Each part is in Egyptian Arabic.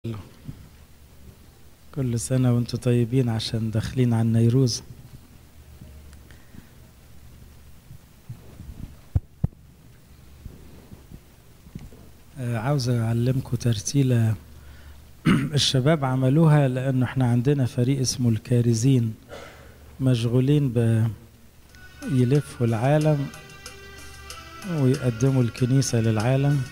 كل سنة وانتم طيبين عشان داخلين على النيروز آه، عاوز أعلمكم ترتيلة الشباب عملوها لأنه احنا عندنا فريق اسمه الكارزين مشغولين ب يلفوا العالم ويقدموا الكنيسة للعالم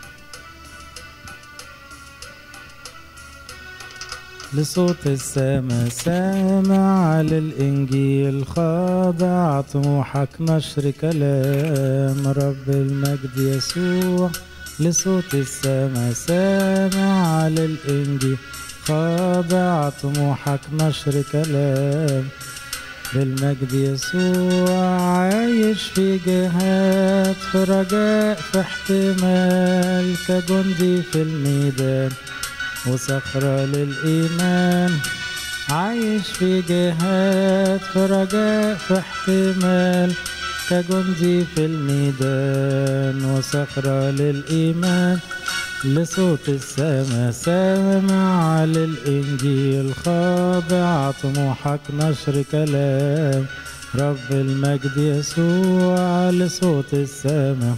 لصوت السما سامع للإنجيل خاضع طموحك نشر كلام رب المجد يسوع لصوت السما سامع للإنجيل خاضع طموحك نشر كلام بالمجد يسوع عايش في جهاد في رجاء في احتمال كجندي في الميدان وصخرة للإيمان عايش في جهاد في رجاء في احتمال كجندي في الميدان وصخرة للإيمان لصوت السما سامع للإنجيل خاضع طموحك نشر كلام رب المجد يسوع لصوت السما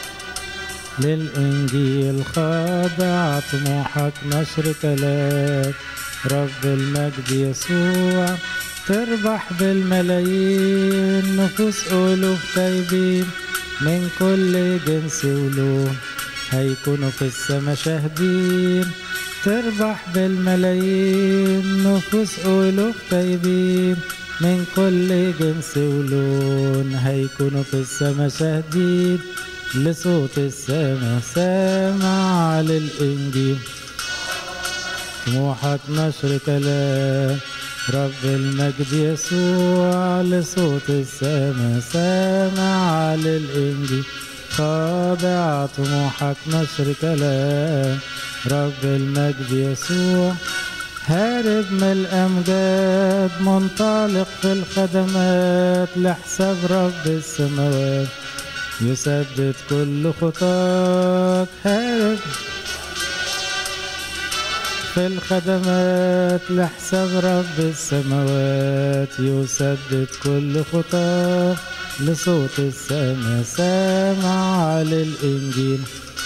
للإنجيل خاضع طموحك نشر كلام رب المجد يسوع تربح بالملايين نفوس ألوف تايبين من كل جنس ولون هيكونوا في السما شاهدين تربح بالملايين نفوس ألوف تايبين من كل جنس ولون هيكونوا في السما شاهدين لصوت السما سامع للإنجيل طموحك نشر كلام رب المجد يسوع لصوت السما سامع للإنجيل خاضع طموحك نشر كلام رب المجد يسوع هارب من الأمجاد منطلق في الخدمات لحساب رب السماوات يثبت كل خطاك هارب في الخدمات لحساب رب السماوات يثبت كل خطاك لصوت السما سامع للإنجيل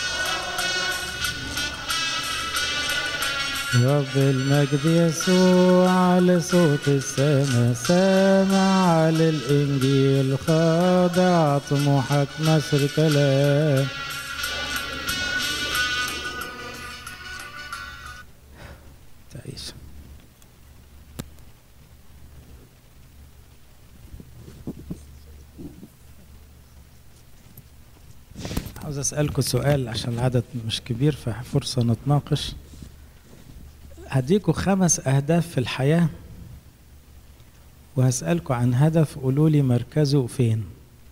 رب المجد يسوع لصوت السما سامع للإنجيل خاضع طموحك نشر كلام تعيش عاوز أسألكم سؤال عشان العدد مش كبير ففرصة نتناقش هديكوا خمس أهداف في الحياة وهسألكوا عن هدف قولوا لي مركزه فين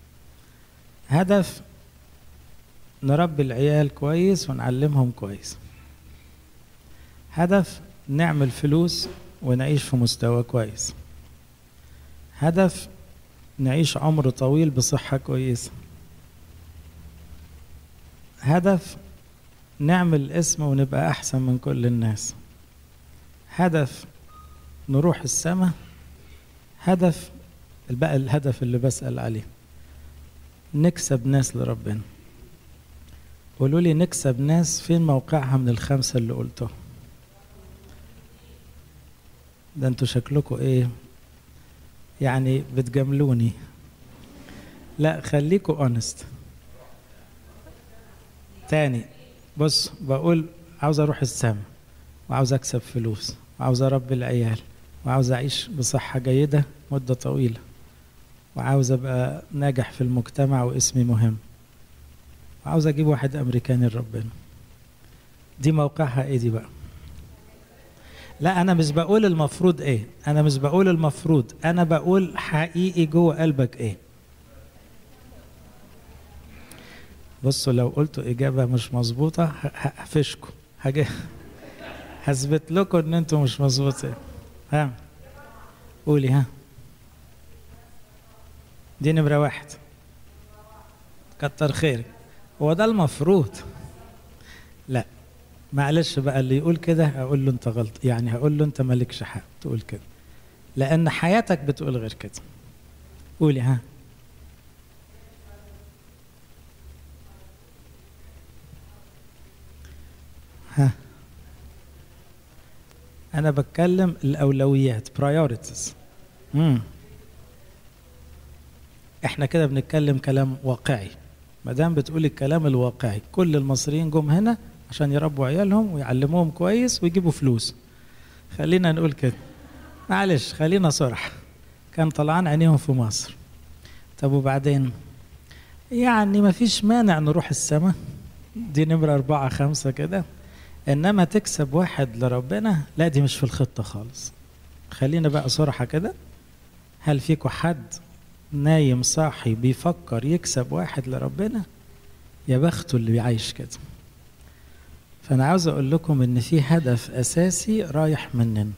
هدف نربي العيال كويس ونعلمهم كويس هدف نعمل فلوس ونعيش في مستوى كويس هدف نعيش عمر طويل بصحة كويسة هدف نعمل اسم ونبقى أحسن من كل الناس هدف نروح السماء هدف بقى الهدف اللي بسأل عليه نكسب ناس لربنا قولوا لي نكسب ناس فين موقعها من الخمسة اللي قلتهم ده انتوا شكلكم ايه يعني بتجاملوني لا خليكوا اونست تاني بص بقول عاوز اروح السما وعاوز اكسب فلوس وعاوز اربي العيال وعاوز اعيش بصحه جيده مده طويله وعاوز ابقى ناجح في المجتمع واسمي مهم وعاوز اجيب واحد امريكاني لربنا دي موقعها ايه دي بقى لا انا مش بقول المفروض ايه انا مش بقول المفروض انا بقول حقيقي جوه قلبك ايه بصوا لو قلتوا اجابه مش مظبوطه هقفشكم حاجه هثبت لكم ان انتوا مش مظبوطين ها قولي ها دي نمرة واحد كتر خيرك هو ده المفروض لا معلش بقى اللي يقول كده هقول له انت غلط يعني هقول له انت مالكش حق تقول كده لان حياتك بتقول غير كده قولي ها ها انا بتكلم الاولويات priorities امم احنا كده بنتكلم كلام واقعي ما دام بتقول الكلام الواقعي كل المصريين جم هنا عشان يربوا عيالهم ويعلموهم كويس ويجيبوا فلوس خلينا نقول كده معلش خلينا صرح كان طلعان عينيهم في مصر طب وبعدين يعني ما فيش مانع نروح السماء دي نمرة أربعة خمسة كده إنما تكسب واحد لربنا لا دي مش في الخطة خالص خلينا بقى صراحة كده هل فيكم حد نايم صاحي بيفكر يكسب واحد لربنا يا بخته اللي بيعيش كده فأنا عاوز أقول لكم إن في هدف أساسي رايح مننا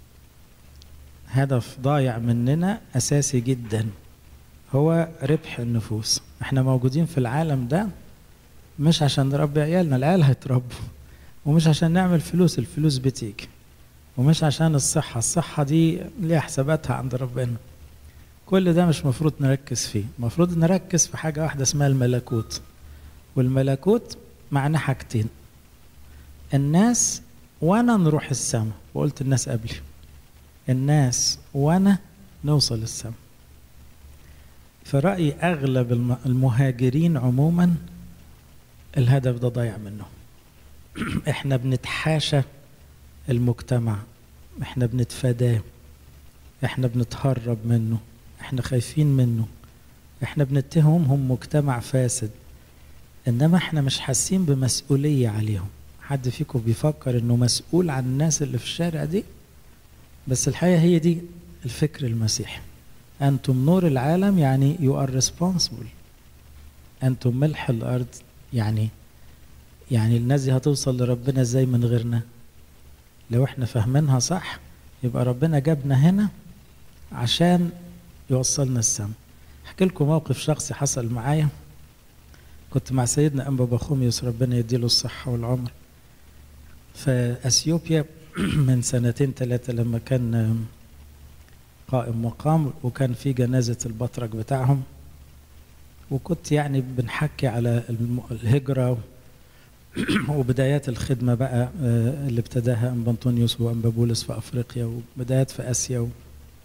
هدف ضايع مننا أساسي جدا هو ربح النفوس احنا موجودين في العالم ده مش عشان نربي عيالنا العيال هيتربوا ومش عشان نعمل فلوس الفلوس بتيجي ومش عشان الصحة الصحة دي ليها حساباتها عند ربنا كل ده مش مفروض نركز فيه مفروض نركز في حاجة واحدة اسمها الملكوت والملكوت معناه حاجتين الناس وانا نروح السماء وقلت الناس قبلي الناس وانا نوصل السماء في رأيي أغلب المهاجرين عموما الهدف ده ضايع منهم احنا بنتحاشى المجتمع احنا بنتفاداه احنا بنتهرب منه احنا خايفين منه احنا بنتهمهم مجتمع فاسد انما احنا مش حاسين بمسؤولية عليهم حد فيكم بيفكر انه مسؤول عن الناس اللي في الشارع دي بس الحقيقة هي دي الفكر المسيحي أنتم نور العالم يعني you are responsible أنتم ملح الأرض يعني يعني الناس دي هتوصل لربنا ازاي من غيرنا لو احنا فاهمينها صح يبقى ربنا جابنا هنا عشان يوصلنا السما احكي لكم موقف شخصي حصل معايا كنت مع سيدنا أنبا بخوميوس ربنا يديله الصحة والعمر في أثيوبيا من سنتين ثلاثة لما كان قائم مقام وكان في جنازة البطرك بتاعهم وكنت يعني بنحكي على الهجرة وبدايات الخدمة بقى اللي ابتداها أنبا أنطونيوس وأنبا بولس في أفريقيا وبدايات في آسيا و...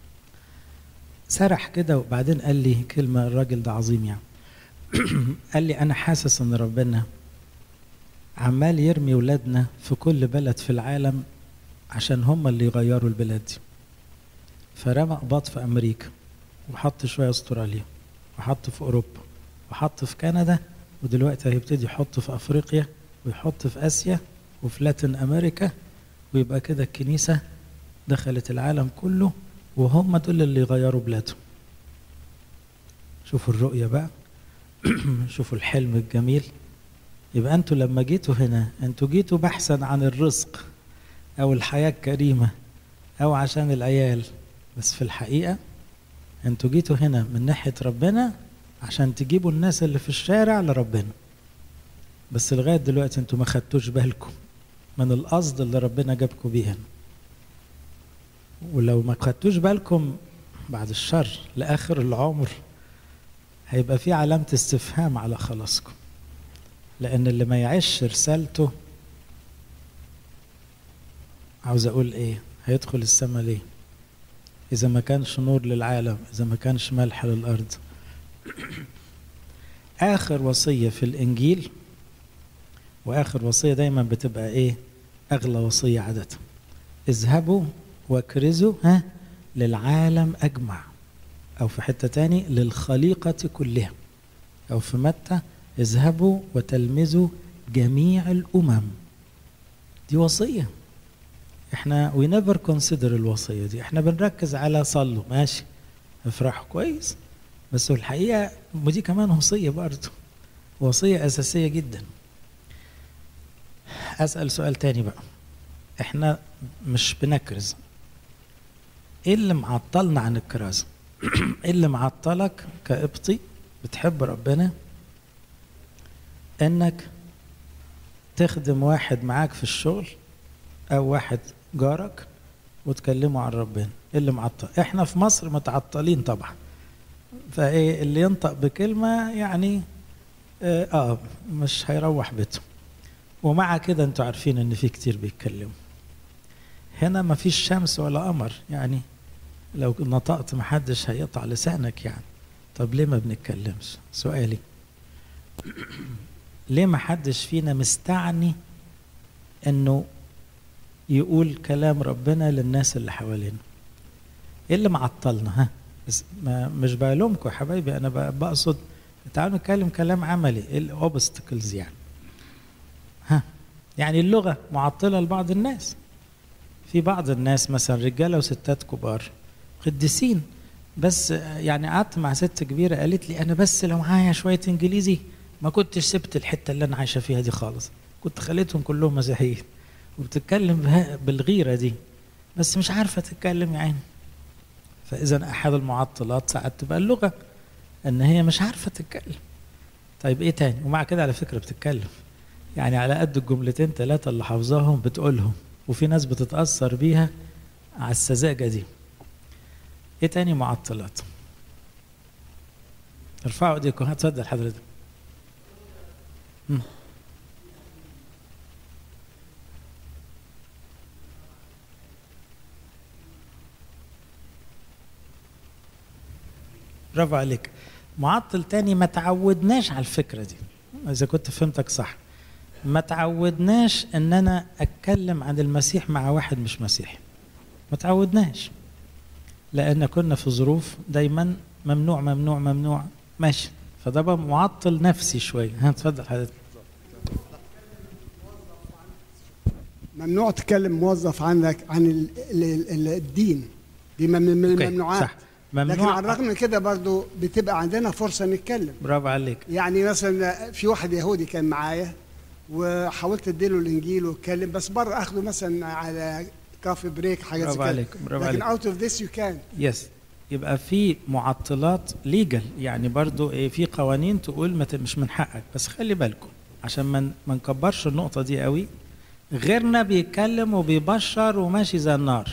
سرح كده وبعدين قال لي كلمة الراجل ده عظيم يعني قال لي أنا حاسس إن ربنا عمال يرمي ولادنا في كل بلد في العالم عشان هم اللي يغيروا البلاد دي فرمى قباط في أمريكا وحط شوية أستراليا وحط في أوروبا وحط في كندا ودلوقتي هيبتدي يحط في أفريقيا ويحط في آسيا وفي لاتين أمريكا ويبقى كده الكنيسة دخلت العالم كله وهم دول اللي يغيروا بلادهم شوفوا الرؤية بقى شوفوا الحلم الجميل يبقى انتوا لما جيتوا هنا انتوا جيتوا بحثا عن الرزق او الحياة الكريمة او عشان العيال بس في الحقيقة انتوا جيتوا هنا من ناحية ربنا عشان تجيبوا الناس اللي في الشارع لربنا بس لغاية دلوقتي انتوا ما خدتوش بالكم من القصد اللي ربنا جابكم بيه هنا ولو ما خدتوش بالكم بعد الشر لآخر العمر هيبقى في علامة استفهام على خلاصكم لأن اللي ما يعيش رسالته عاوز أقول إيه هيدخل السماء ليه إذا ما كانش نور للعالم إذا ما كانش ملح للأرض آخر وصية في الإنجيل وآخر وصية دايما بتبقى إيه أغلى وصية عادة اذهبوا واكرزوا ها للعالم أجمع أو في حتة تاني للخليقة كلها أو في متى اذهبوا وتلمذوا جميع الأمم دي وصية احنا we never consider الوصية دي احنا بنركز على صلوا ماشي افرحوا كويس بس الحقيقة ودي كمان وصية برضه وصية أساسية جدا أسأل سؤال تاني بقى احنا مش بنكرز ايه اللي معطلنا عن الكرازة ايه اللي معطلك كقبطي بتحب ربنا انك تخدم واحد معاك في الشغل او واحد جارك وتكلموا عن ربنا إيه اللي معطل احنا في مصر متعطلين طبعا فايه اللي ينطق بكلمه يعني اه, آه مش هيروح بيته ومع كده انتوا عارفين ان في كتير بيتكلموا هنا ما فيش شمس ولا قمر يعني لو نطقت محدش هيقطع لسانك يعني طب ليه ما بنتكلمش سؤالي ليه ما حدش فينا مستعني انه يقول كلام ربنا للناس اللي حوالينا ايه اللي معطلنا ها بس ما مش بلومكم يا حبايبي انا بقصد تعالوا نتكلم كلام عملي ايه الاوبستكلز يعني ها يعني اللغه معطله لبعض الناس في بعض الناس مثلا رجاله وستات كبار قديسين بس يعني قعدت مع ست كبيره قالت لي انا بس لو معايا شويه انجليزي ما كنتش سبت الحته اللي انا عايشه فيها دي خالص كنت خليتهم كلهم مسيحيين وبتتكلم بالغيره دي بس مش عارفه تتكلم يا عيني فاذا احد المعطلات ساعات تبقى اللغه ان هي مش عارفه تتكلم طيب ايه تاني ومع كده على فكره بتتكلم يعني على قد الجملتين ثلاثه اللي حافظاهم بتقولهم وفي ناس بتتاثر بيها على السذاجه دي ايه تاني معطلات ارفعوا ايديكم هتصدق حضرتك برافو عليك معطل تاني ما تعودناش على الفكرة دي إذا كنت فهمتك صح ما تعودناش إن أنا أتكلم عن المسيح مع واحد مش مسيحي ما تعودناش لأن كنا في ظروف دايما ممنوع ممنوع ممنوع ماشي فده بقى معطل نفسي شوية ها اتفضل حضرتك ممنوع تكلم موظف عنك عن ال ال ال الدين دي من الممنوعات صح ممنوع لكن على الرغم من كده برضو بتبقى عندنا فرصه نتكلم برافو عليك يعني مثلا في واحد يهودي كان معايا وحاولت اديله الانجيل واتكلم بس بره اخده مثلا على كافي بريك حاجه زي برافو كده عليك برافو لكن عليك اوت اوف ذس يو كان يس يبقى في معطلات ليجل يعني برضو ايه في قوانين تقول ما ت- مش من حقك بس خلي بالكم عشان ما ما نكبرش النقطه دي قوي غيرنا بيتكلم وبيبشر وماشي زي النار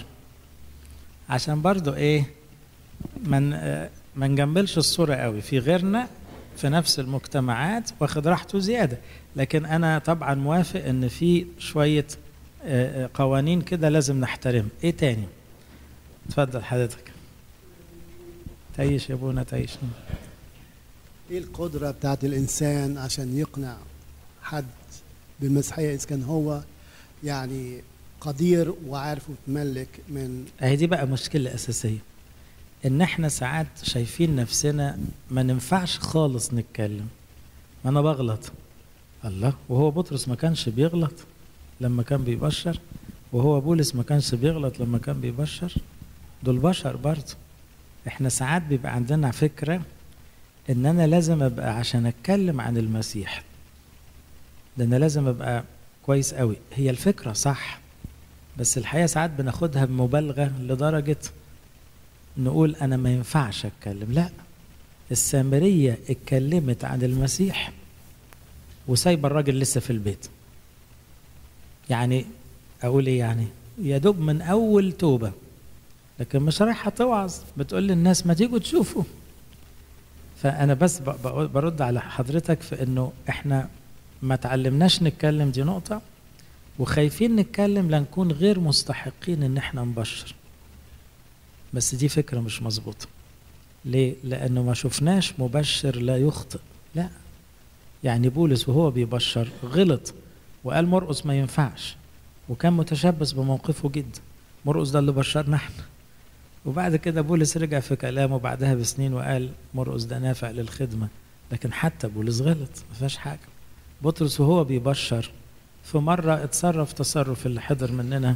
عشان برضو ايه من ما نجملش الصوره قوي في غيرنا في نفس المجتمعات واخد راحته زياده لكن انا طبعا موافق ان في شويه آه، آه، قوانين كده لازم نحترم ايه تاني اتفضل حضرتك تعيش يا ابونا تعيش ايه القدرة بتاعت الإنسان عشان يقنع حد بالمسيحية إذا كان هو يعني قدير وعارف ومتملك من اهي دي بقى مشكلة أساسية إن إحنا ساعات شايفين نفسنا ما ننفعش خالص نتكلم ما أنا بغلط الله وهو بطرس ما كانش بيغلط لما كان بيبشر وهو بولس ما كانش بيغلط لما كان بيبشر دول بشر برضه إحنا ساعات بيبقى عندنا فكرة إن أنا لازم أبقى عشان أتكلم عن المسيح ده أنا لازم أبقى كويس قوي هي الفكرة صح بس الحقيقة ساعات بناخدها بمبالغة لدرجة نقول أنا ما ينفعش أتكلم لا السامرية اتكلمت عن المسيح وسايبة الراجل لسه في البيت يعني أقول إيه يعني يا دوب من أول توبة لكن مش رايحة توعظ بتقول للناس ما تيجوا تشوفوا فأنا بس ب- ب- برد على حضرتك في إنه إحنا ما تعلمناش نتكلم دي نقطة وخايفين نتكلم لنكون غير مستحقين ان احنا نبشر بس دي فكرة مش مظبوطة ليه؟ لأنه ما شفناش مبشر لا يخطئ لا يعني بولس وهو بيبشر غلط وقال مرقس ما ينفعش وكان متشبث بموقفه جدا مرقس ده اللي بشرنا احنا وبعد كده بولس رجع في كلامه بعدها بسنين وقال مرقس ده نافع للخدمة لكن حتى بولس غلط ما فيهاش حاجة بطرس وهو بيبشر في مرة اتصرف تصرف اللي حضر مننا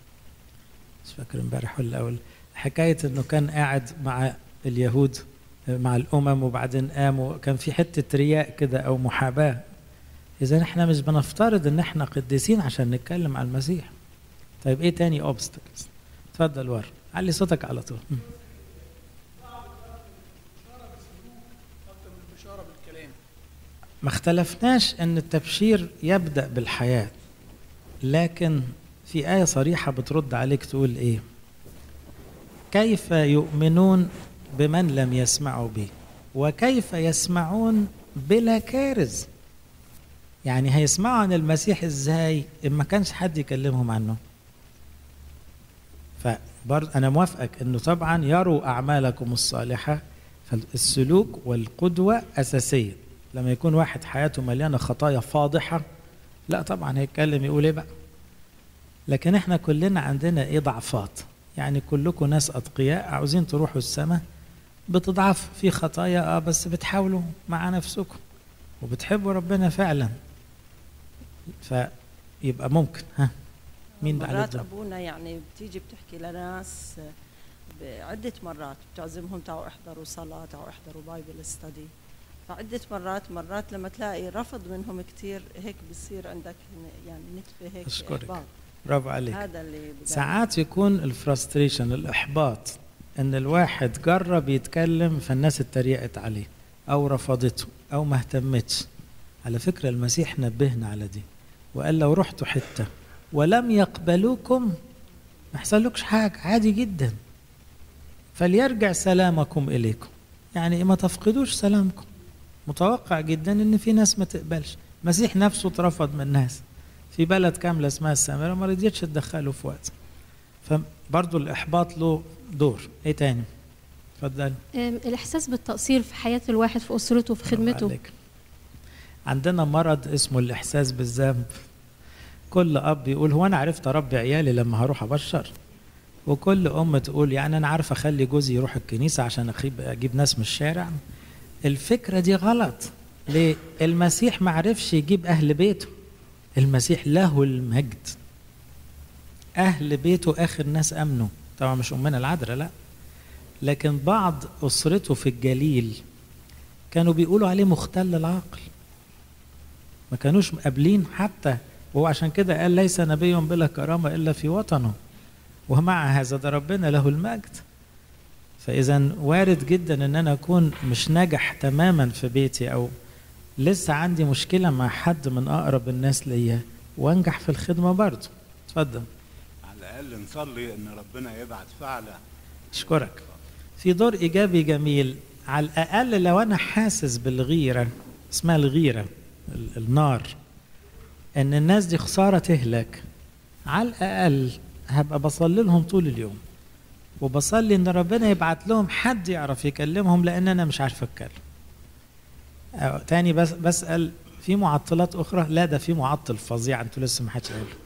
مش فاكر امبارح ولا اول حكاية انه كان قاعد مع اليهود مع الامم وبعدين قام وكان في حتة رياء كده او محاباة اذا احنا مش بنفترض ان احنا قديسين عشان نتكلم عن المسيح طيب ايه تاني اوبستكلز اتفضل ورا علي صوتك على طول م. ما اختلفناش ان التبشير يبدا بالحياه لكن في ايه صريحه بترد عليك تقول ايه كيف يؤمنون بمن لم يسمعوا به وكيف يسمعون بلا كارز يعني هيسمعوا عن المسيح ازاي ان ما كانش حد يكلمهم عنه فبرضه انا موافقك انه طبعا يروا اعمالكم الصالحه فالسلوك والقدوه اساسيه لما يكون واحد حياته مليانه خطايا فاضحه لا طبعا هيتكلم يقول ايه بقى لكن احنا كلنا عندنا ايه ضعفات يعني كلكم ناس اتقياء عاوزين تروحوا السماء بتضعف في خطايا اه بس بتحاولوا مع نفسكم وبتحبوا ربنا فعلا فيبقى ممكن ها مين بعد مرات الدور؟ ابونا يعني بتيجي بتحكي لناس بعدة مرات بتعزمهم تعوا احضروا صلاة تعوا احضروا بايبل ستدي فعدة مرات مرات لما تلاقي رفض منهم كتير هيك بصير عندك يعني نتفة هيك أشكرك. إحباط. برافو عليك هذا اللي بدأ- ساعات يكون الفرستريشن الاحباط ان الواحد جرب يتكلم فالناس اتريقت عليه او رفضته او ما اهتمتش على فكره المسيح نبهنا على دي وقال لو رحتوا حته ولم يقبلوكم ما يحصلكش حاجه عادي جدا فليرجع سلامكم اليكم يعني ما تفقدوش سلامكم متوقع جدا ان في ناس ما تقبلش المسيح نفسه اترفض من الناس في بلد كامله اسمها السامره ما رضيتش تدخله في وقت فبرضه الاحباط له دور ايه تاني اتفضل أم، الإحساس بالتقصير في حياة الواحد في أسرته في خدمته عليك. عندنا مرض اسمه الاحساس بالذنب كل اب يقول هو انا عرفت اربي عيالي لما هروح ابشر وكل ام تقول يعني انا عارفه اخلي جوزي يروح الكنيسه عشان أخيب اجيب ناس من الشارع الفكره دي غلط ليه المسيح ما عرفش يجيب اهل بيته المسيح له المجد اهل بيته اخر ناس امنوا طبعا مش امنا العذراء لا لكن بعض اسرته في الجليل كانوا بيقولوا عليه مختل العقل ما كانوش مقابلين حتى وهو عشان كده قال ليس نبي بلا كرامة إلا في وطنه ومع هذا ده ربنا له المجد فإذا وارد جدا إن أنا أكون مش ناجح تماما في بيتي أو لسه عندي مشكلة مع حد من أقرب الناس ليا وأنجح في الخدمة برضه اتفضل على الاقل نصلي ان ربنا يبعت فعلا أشكرك في دور إيجابي جميل على الأقل لو أنا حاسس بالغيرة اسمها الغيرة ال- النار إن الناس دي خسارة تهلك على الأقل هبقى بصلي لهم طول اليوم وبصلي إن ربنا يبعت لهم حد يعرف يكلمهم لأن أنا مش عارف أتكلم أو تاني بس بسأل في معطلات أخرى لا ده في معطل فظيع أنتوا لسه ما حدش قاله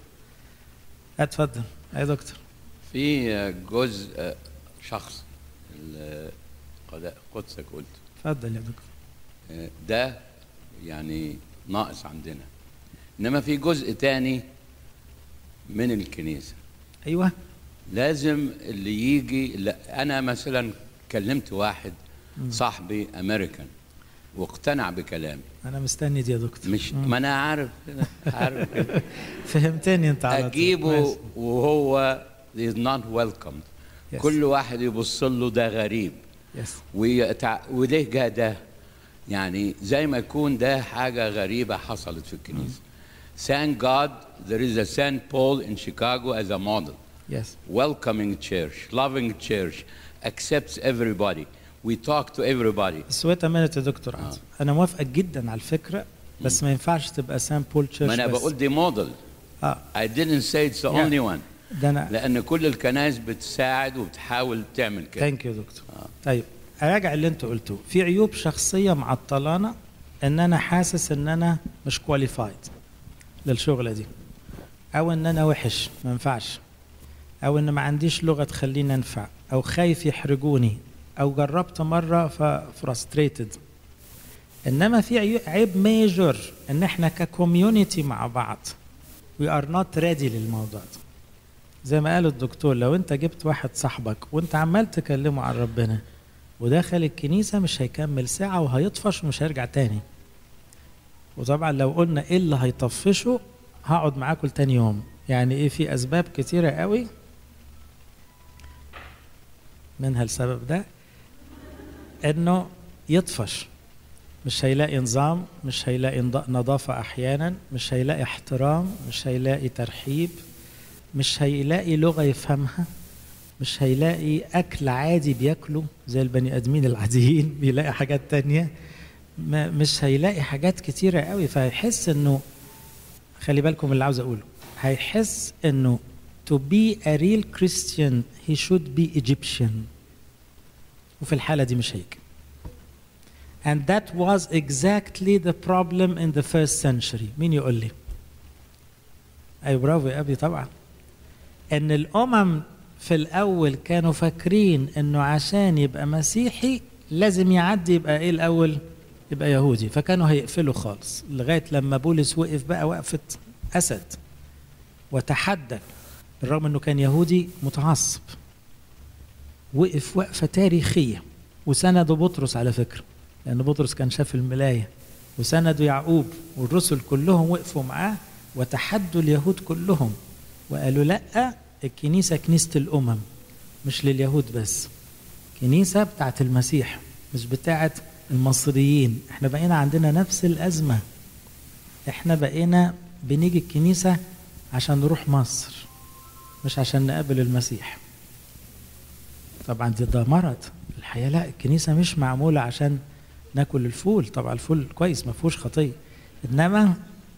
اتفضل يا دكتور في جزء شخص ال- قد- قدسك قلت اتفضل يا دكتور ده يعني ناقص عندنا انما في جزء تاني من الكنيسه أيوه لازم اللي يجي لا انا مثلا كلمت واحد صاحبي امريكان واقتنع بكلامي انا مستني دي يا دكتور مش مم. ما انا عارف عارف فهمتني انت على طول. اجيبه ماشي. وهو is not welcomed Yes. كل واحد يبص له ده غريب يس ويتع... وليه جه ده يعني زي ما يكون ده حاجة غريبة حصلت في الكنيسة Thank God there is a St. Paul in Chicago as a model يس welcoming church loving church accepts everybody we talk to everybody بس ويت منت يا دكتور عاطف انا موافقك جدا على الفكره بس ما ينفعش تبقى سان بول تشيرش ما أنا بس. بقول دي موديل اه I didn't say it's the Yeah. only one ده انا لأن كل الكنائس بتساعد وبتحاول تعمل كده ثانك يو دكتور طيب اراجع اللي انت قلته في عيوب شخصيه معطلانا ان انا حاسس ان انا مش كواليفايد للشغله دي او ان انا وحش ما ينفعش او ان ما عنديش لغه تخليني انفع او خايف يحرجوني او جربت مره ففرستريتد انما في عيو- عيب ميجور ان احنا ككوميونتي مع بعض وي ار نوت ريدي للموضوع ده زي ما قال الدكتور لو انت جبت واحد صاحبك وانت عمال تكلمه عن ربنا ودخل الكنيسه مش هيكمل ساعه وهيطفش ومش هيرجع تاني وطبعا لو قلنا ايه اللي هيطفشه هقعد معاكم تاني يوم يعني ايه في اسباب كتيره قوي منها السبب ده انه يطفش مش هيلاقي نظام مش هيلاقي نض- نظافة أحيانا مش هيلاقي احترام مش هيلاقي ترحيب مش هيلاقي لغة يفهمها مش هيلاقي أكل عادي بياكله زي البني آدمين العاديين بيلاقي حاجات تانية ما مش هيلاقي حاجات كتيرة قوي فهيحس إنه خلي بالكم من اللي عاوز أقوله هيحس إنه to be a real Christian he should be Egyptian وفي الحالة دي مش هيجي And that was exactly the problem in the first century. مين يقول لي؟ أيوة برافو يا أبي طبعا. إن الأمم في الأول كانوا فاكرين إنه عشان يبقى مسيحي لازم يعدي يبقى إيه الأول؟ يبقى يهودي، فكانوا هيقفلوا خالص لغاية لما بولس وقف بقى وقفة أسد وتحدى بالرغم إنه كان يهودي متعصب. وقف وقفة تاريخية وسنده بطرس على فكرة. لأن بطرس كان شاف الملاية وسندوا يعقوب والرسل كلهم وقفوا معاه وتحدوا اليهود كلهم وقالوا لا الكنيسة كنيسة الأمم مش لليهود بس كنيسة بتاعت المسيح مش بتاعت المصريين احنا بقينا عندنا نفس الأزمة احنا بقينا بنيجي الكنيسة عشان نروح مصر مش عشان نقابل المسيح طبعا ده, ده مرض الحياة لا الكنيسة مش معمولة عشان ناكل الفول طبعا الفول كويس ما فيهوش خطيه انما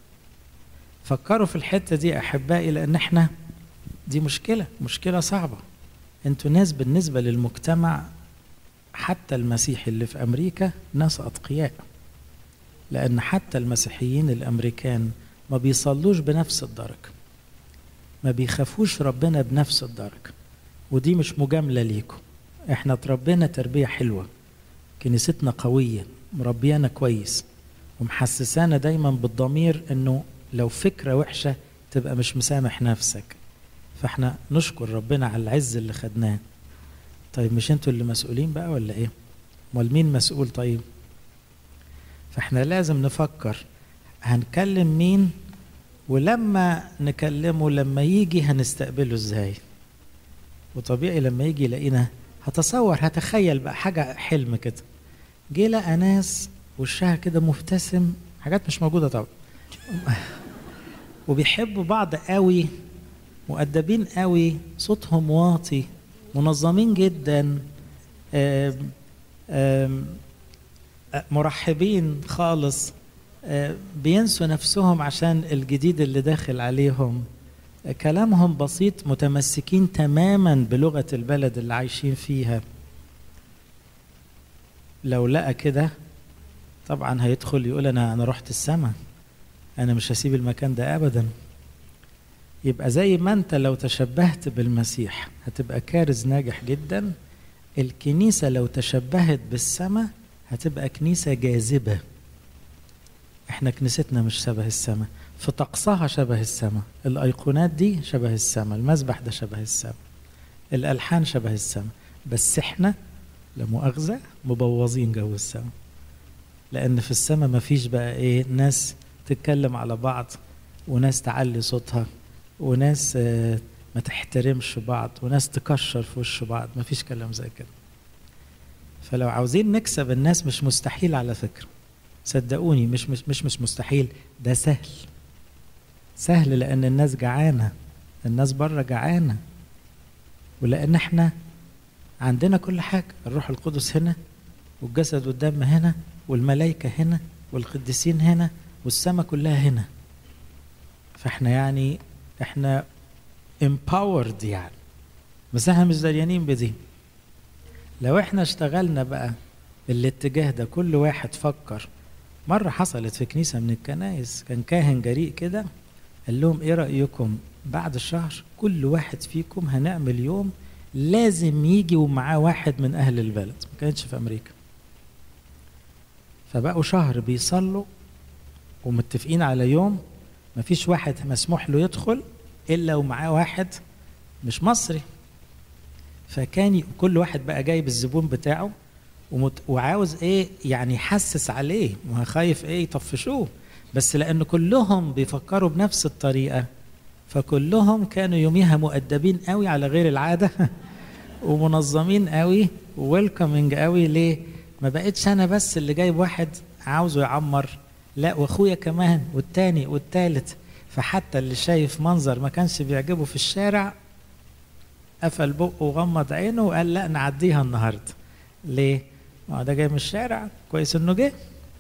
فكروا في الحته دي احبائي لان احنا دي مشكله مشكله صعبه انتوا ناس بالنسبه للمجتمع حتى المسيحي اللي في امريكا ناس اتقياء لان حتى المسيحيين الامريكان ما بيصلوش بنفس الدرجه ما بيخافوش ربنا بنفس الدرجه ودي مش مجامله ليكم احنا اتربينا تربيه حلوه كنيستنا قوية مربيانا كويس ومحسسانا دايما بالضمير انه لو فكرة وحشة تبقى مش مسامح نفسك فاحنا نشكر ربنا على العز اللي خدناه طيب مش انتوا اللي مسؤولين بقى ولا ايه امال مين مسؤول طيب فاحنا لازم نفكر هنكلم مين ولما نكلمه لما يجي هنستقبله ازاي وطبيعي لما يجي يلاقينا هتصور هتخيل بقى حاجة حلم كده جه لقى ناس وشها كده مبتسم حاجات مش موجودة طبعا وبيحبوا بعض قوي مؤدبين قوي صوتهم واطي منظمين جدا آم آم مرحبين خالص بينسوا نفسهم عشان الجديد اللي داخل عليهم كلامهم بسيط متمسكين تماما بلغة البلد اللي عايشين فيها لو لقى كده طبعا هيدخل يقول انا انا رحت السماء انا مش هسيب المكان ده ابدا يبقى زي ما انت لو تشبهت بالمسيح هتبقى كارز ناجح جدا الكنيسة لو تشبهت بالسماء هتبقى كنيسة جاذبة احنا كنيستنا مش شبه السماء في طقسها شبه السماء الايقونات دي شبه السماء المسبح ده شبه السماء الالحان شبه السماء بس احنا لا مؤاخذه مبوظين جو السماء لان في السماء مفيش بقى ايه ناس تتكلم على بعض وناس تعلي صوتها وناس اه ما تحترمش بعض وناس تكشر في وش بعض مفيش كلام زي كده فلو عاوزين نكسب الناس مش مستحيل على فكره صدقوني مش مش مش مش مستحيل ده سهل سهل لان الناس جعانه الناس بره جعانه ولان احنا عندنا كل حاجه الروح القدس هنا والجسد والدم هنا والملائكه هنا والقديسين هنا والسماء كلها هنا فاحنا يعني احنا empowered يعني بس احنا مش دريانين بدي لو احنا اشتغلنا بقى الاتجاه ده كل واحد فكر مرة حصلت في كنيسة من الكنائس كان كاهن جريء كده قال لهم ايه رأيكم بعد الشهر كل واحد فيكم هنعمل يوم لازم يجي ومعاه واحد من أهل البلد ما كانتش في أمريكا فبقوا شهر بيصلوا ومتفقين على يوم ما فيش واحد مسموح له يدخل إلا ومعاه واحد مش مصري فكان كل واحد بقى جايب الزبون بتاعه ومت... وعاوز ايه يعني يحسس عليه وخايف ايه يطفشوه بس لان كلهم بيفكروا بنفس الطريقه فكلهم كانوا يوميها مؤدبين قوي على غير العاده ومنظمين قوي وويلكمنج قوي ليه ما بقتش انا بس اللي جايب واحد عاوزه يعمر لا واخويا كمان والتاني والتالت فحتى اللي شايف منظر ما كانش بيعجبه في الشارع قفل بقه وغمض عينه وقال لا نعديها النهارده ليه؟ ما هو ده جاي من الشارع كويس انه جه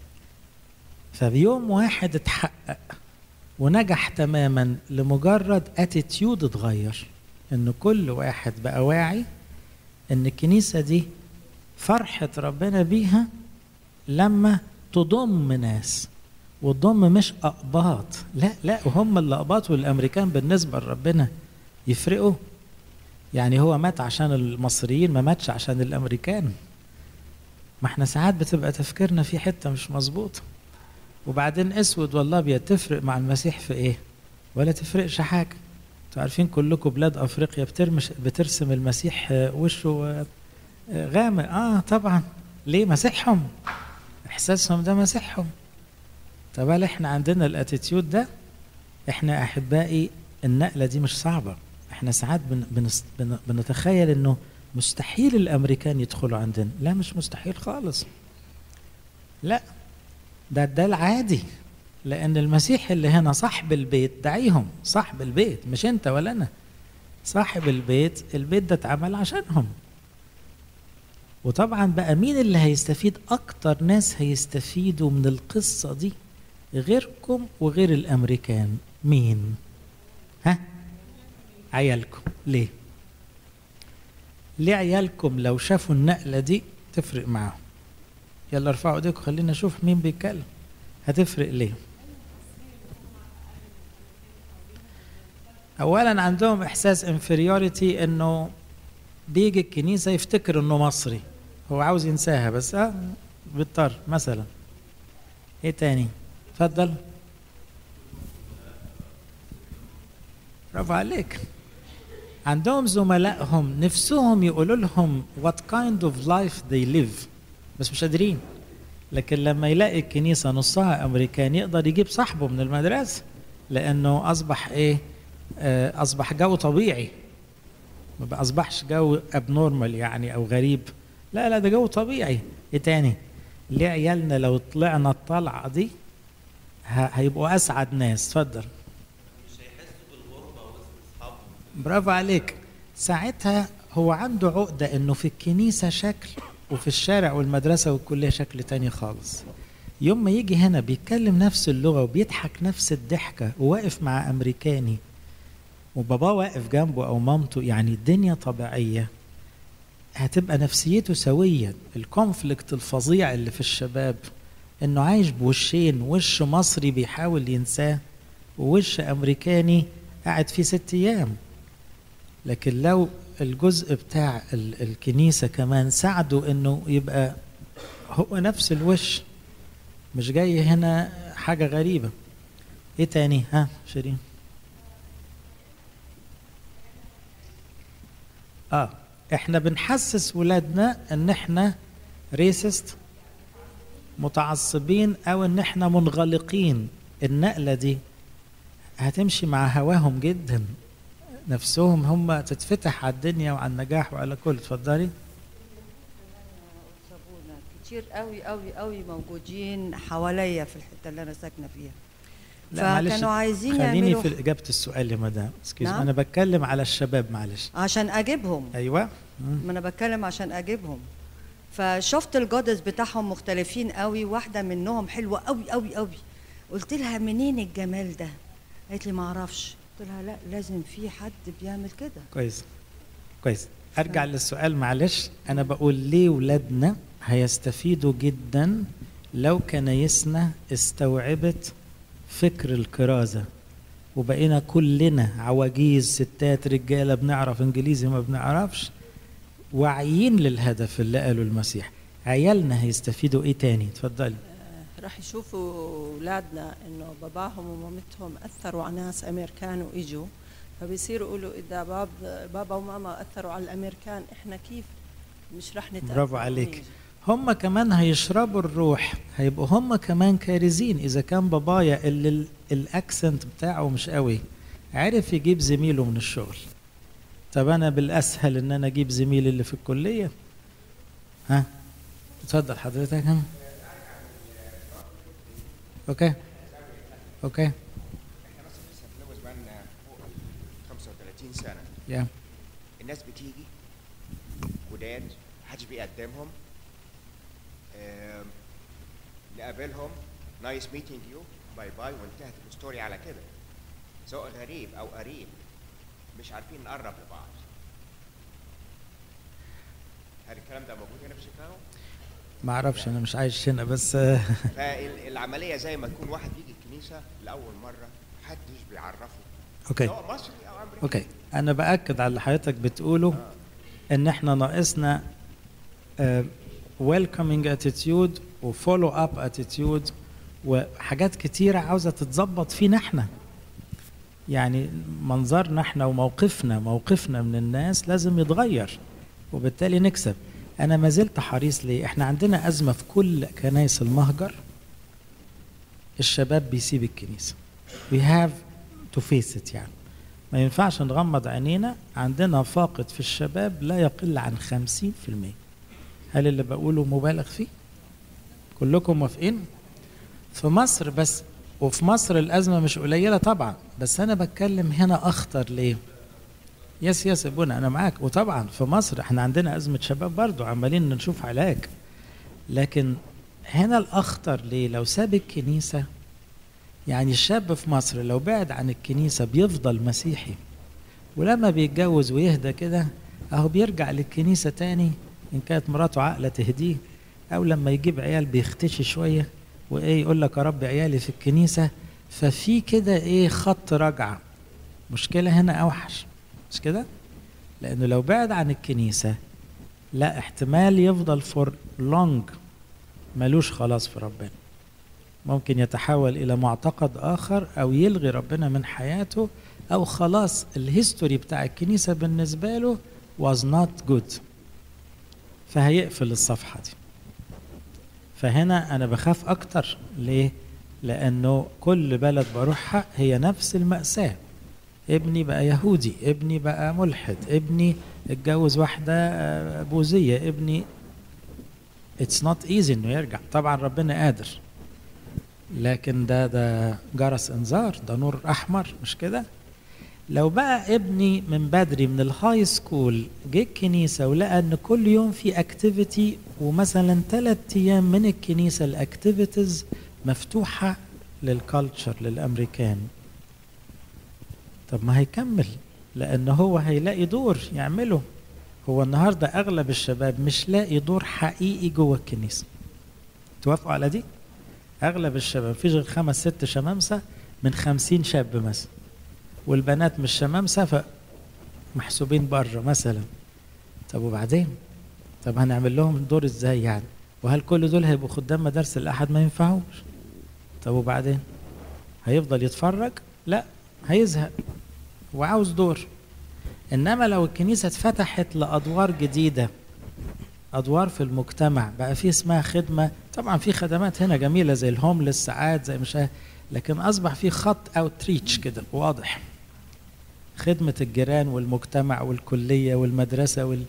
فبيوم واحد اتحقق ونجح تماما لمجرد اتيتيود اتغير ان كل واحد بقى واعي ان الكنيسه دي فرحه ربنا بيها لما تضم ناس وتضم مش اقباط لا لا وهم الاقباط والامريكان بالنسبه لربنا يفرقوا يعني هو مات عشان المصريين ما ماتش عشان الامريكان ما احنا ساعات بتبقى تفكيرنا في حته مش مظبوطه وبعدين اسود والله ابيض تفرق مع المسيح في ايه ولا تفرقش حاجه انتوا عارفين كلكم بلاد افريقيا بترمش بترسم المسيح وشه غامق اه طبعا ليه مسيحهم احساسهم ده مسيحهم طب هل احنا عندنا الاتيتيود ده احنا احبائي النقله دي مش صعبه احنا ساعات بن بنس بن بنتخيل انه مستحيل الامريكان يدخلوا عندنا لا مش مستحيل خالص لا ده ده العادي لان المسيح اللي هنا صاحب البيت دعيهم صاحب البيت مش انت ولا انا صاحب البيت البيت ده اتعمل عشانهم وطبعا بقى مين اللي هيستفيد اكتر ناس هيستفيدوا من القصه دي غيركم وغير الامريكان مين ها عيالكم ليه ليه عيالكم لو شافوا النقله دي تفرق معاهم يلا ارفعوا ايديكم خلينا نشوف مين بيتكلم هتفرق ليه اولا عندهم احساس انفيريوريتي انه بيجي الكنيسه يفتكر انه مصري هو عاوز ينساها بس اه بيضطر مثلا ايه تاني اتفضل برافو عليك عندهم زملائهم نفسهم يقولوا لهم what kind of life they live بس مش قادرين لكن لما يلاقي الكنيسه نصها امريكان يقدر يجيب صاحبه من المدرسه لانه اصبح ايه آه اصبح جو طبيعي ما اصبحش جو ابنورمال يعني او غريب لا لا ده جو طبيعي ايه تاني ليه عيالنا لو طلعنا الطلعه دي هيبقوا اسعد ناس اتفضل برافو عليك ساعتها هو عنده عقدة انه في الكنيسة شكل وفي الشارع والمدرسة والكلية شكل تاني خالص يوم ما يجي هنا بيتكلم نفس اللغة وبيضحك نفس الضحكة وواقف مع أمريكاني وباباه واقف جنبه أو مامته يعني الدنيا طبيعية هتبقى نفسيته سوية الكونفليكت الفظيع اللي في الشباب انه عايش بوشين وش مصري بيحاول ينساه ووش امريكاني قاعد فيه ست ايام لكن لو الجزء بتاع الكنيسة كمان ساعده انه يبقى هو نفس الوش مش جاي هنا حاجة غريبة ايه تاني ها شيرين اه احنا بنحسس ولادنا ان احنا ريسست متعصبين او ان احنا منغلقين النقلة دي هتمشي مع هواهم جدا نفسهم هم تتفتح على الدنيا وعلى النجاح وعلى كل اتفضلي كتير قوي قوي قوي موجودين حواليا في الحته اللي انا ساكنه فيها لا معلش فكانوا عايزين خليني يعملوا في اجابه السؤال يا مدام اسكيز نعم؟ انا بتكلم على الشباب معلش عشان اجيبهم ايوه مم. ما انا بتكلم عشان اجيبهم فشفت الجودز بتاعهم مختلفين قوي واحده منهم حلوه قوي قوي قوي قلت لها منين الجمال ده قالت لي ما اعرفش قلت لها لا لازم في حد بيعمل كده كويس كويس ارجع للسؤال معلش انا بقول ليه ولادنا هيستفيدوا جدا لو كنايسنا استوعبت فكر الكرازه وبقينا كلنا عواجيز ستات رجاله بنعرف انجليزي ما بنعرفش واعيين للهدف اللي قاله المسيح عيالنا هيستفيدوا ايه تاني اتفضلي راح يشوفوا اولادنا انه باباهم ومامتهم اثروا على ناس امريكان واجوا فبيصيروا يقولوا اذا باب بابا وماما اثروا على الامريكان احنا كيف مش رح نتاثر برافو عليك. ونيجي. هم كمان هيشربوا الروح هيبقوا هم كمان كارزين اذا كان بابايا اللي ال- الاكسنت بتاعه مش قوي عرف يجيب زميله من الشغل طب انا بالاسهل ان انا اجيب زميلي اللي في الكليه ها اتفضل حضرتك ها اوكي اوكي احنا مثلا لسه بنتجوز بقالنا فوق ال 35 سنه يا الناس بتيجي جداد محدش بيقدمهم آم، نقابلهم نايس ميتنج يو باي باي وانتهت الستوري على كده سواء غريب او قريب مش عارفين نقرب لبعض هل الكلام ده موجود هنا في شيكاغو؟ ما اعرفش انا مش عايش هنا بس آه، فالعمليه زي ما تكون واحد يجي الكنيسه لاول مره محدش بيعرفه اوكي سواء مصري او امريكي اوكي انا باكد على اللي حضرتك بتقوله ان احنا ناقصنا ويلكمينج اتيتيود وفولو اب اتيتيود وحاجات كتيره عاوزه تتظبط فينا احنا يعني منظرنا احنا وموقفنا موقفنا من الناس لازم يتغير وبالتالي نكسب انا ما زلت حريص ليه احنا عندنا ازمه في كل كنايس المهجر الشباب بيسيب الكنيسه we have to face it يعني ما ينفعش نغمض عينينا عندنا فاقد في الشباب لا يقل عن 50% هل اللي بقوله مبالغ فيه كلكم موافقين في مصر بس وفي مصر الأزمة مش قليلة طبعا بس أنا بتكلم هنا أخطر ليه يس يس ابونا أنا معاك وطبعا في مصر احنا عندنا أزمة شباب برضو عمالين نشوف علاج لكن هنا الأخطر ليه لو ساب الكنيسة يعني الشاب في مصر لو بعد عن الكنيسة بيفضل مسيحي ولما بيتجوز ويهدى كده اهو بيرجع للكنيسة تاني ان كانت مراته عاقلة تهديه او لما يجيب عيال بيختشي شوية وايه يقول لك يا رب عيالي في الكنيسة ففي كده ايه خط رجعة مشكلة هنا اوحش مش كده لانه لو بعد عن الكنيسة لا احتمال يفضل فور لونج ملوش خلاص في ربنا ممكن يتحول الى معتقد اخر او يلغي ربنا من حياته او خلاص الهيستوري بتاع الكنيسه بالنسبه له was not good فهيقفل الصفحه دي فهنا انا بخاف اكتر ليه لانه كل بلد بروحها هي نفس الماساه ابني بقى يهودي ابني بقى ملحد ابني اتجوز واحده آه، بوذيه ابني اتس نوت ايزي انه يرجع طبعا ربنا قادر لكن ده ده جرس انذار ده نور احمر مش كده لو بقى ابني من بدري من الهاي سكول جه الكنيسه ولقى ان كل يوم في اكتيفيتي ومثلا ثلاث ايام من الكنيسه الاكتيفيتيز مفتوحه للكالتشر للامريكان طب ما هيكمل لان هو هيلاقي دور يعمله هو النهارده اغلب الشباب مش لاقي دور حقيقي جوه الكنيسه توافقوا على دي اغلب الشباب مفيش غير خمس ست شمامسه من خمسين شاب مثلا والبنات مش شمامسه فمحسوبين بره مثلا طب وبعدين طب هنعمل لهم الدور ازاي يعني وهل كل دول هيبقوا خدام مدارس الاحد ما ينفعوش طب وبعدين هيفضل يتفرج لا هيزهق وعاوز دور انما لو الكنيسه اتفتحت لادوار جديده ادوار في المجتمع بقى في اسمها خدمه طبعا في خدمات هنا جميله زي الهوملس ساعات زي مش عارف، لكن اصبح في خط اوتريتش كده واضح خدمه الجيران والمجتمع والكليه والمدرسه وال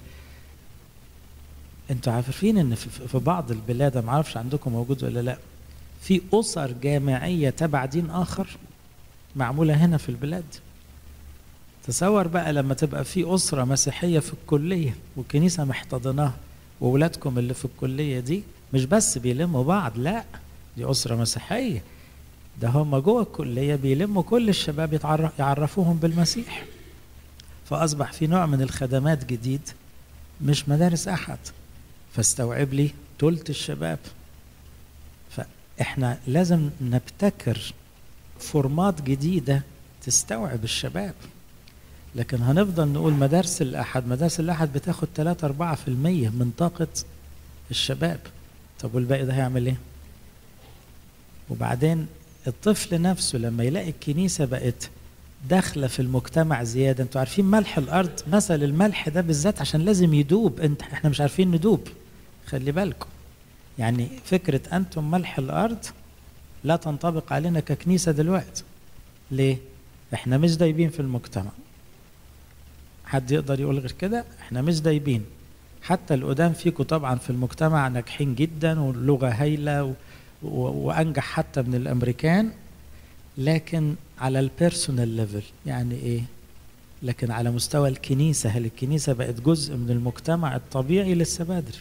انتوا عارفين ان في في بعض البلاد ما اعرفش عندكم موجود ولا لا في اسر جامعيه تبع دين اخر معموله هنا في البلاد تصور بقى لما تبقى في اسره مسيحيه في الكليه والكنيسه محتضناها واولادكم اللي في الكليه دي مش بس بيلموا بعض لا دي اسره مسيحيه ده هم جوه الكليه بيلموا كل الشباب يتعرف يعرفوهم بالمسيح فاصبح في نوع من الخدمات جديد مش مدارس احد فاستوعب لي تلت الشباب فاحنا لازم نبتكر فورمات جديده تستوعب الشباب لكن هنفضل نقول مدارس الأحد مدارس الأحد بتاخد 3 4% من طاقة الشباب طب والباقي ده هيعمل ايه؟ وبعدين الطفل نفسه لما يلاقي الكنيسة بقت داخلة في المجتمع زيادة انتوا عارفين ملح الأرض مثل الملح ده بالذات عشان لازم يدوب انت احنا مش عارفين ندوب خلي بالكم يعني فكرة أنتم ملح الأرض لا تنطبق علينا ككنيسة دلوقتي ليه؟ احنا مش دايبين في المجتمع حد يقدر يقول غير كده احنا مش دايبين حتى القدام فيكم طبعا في المجتمع ناجحين جدا واللغه هايله و... و- وانجح حتى من الامريكان لكن على البيرسونال ليفل يعني ايه لكن على مستوى الكنيسه هل الكنيسه بقت جزء من المجتمع الطبيعي لسه بدري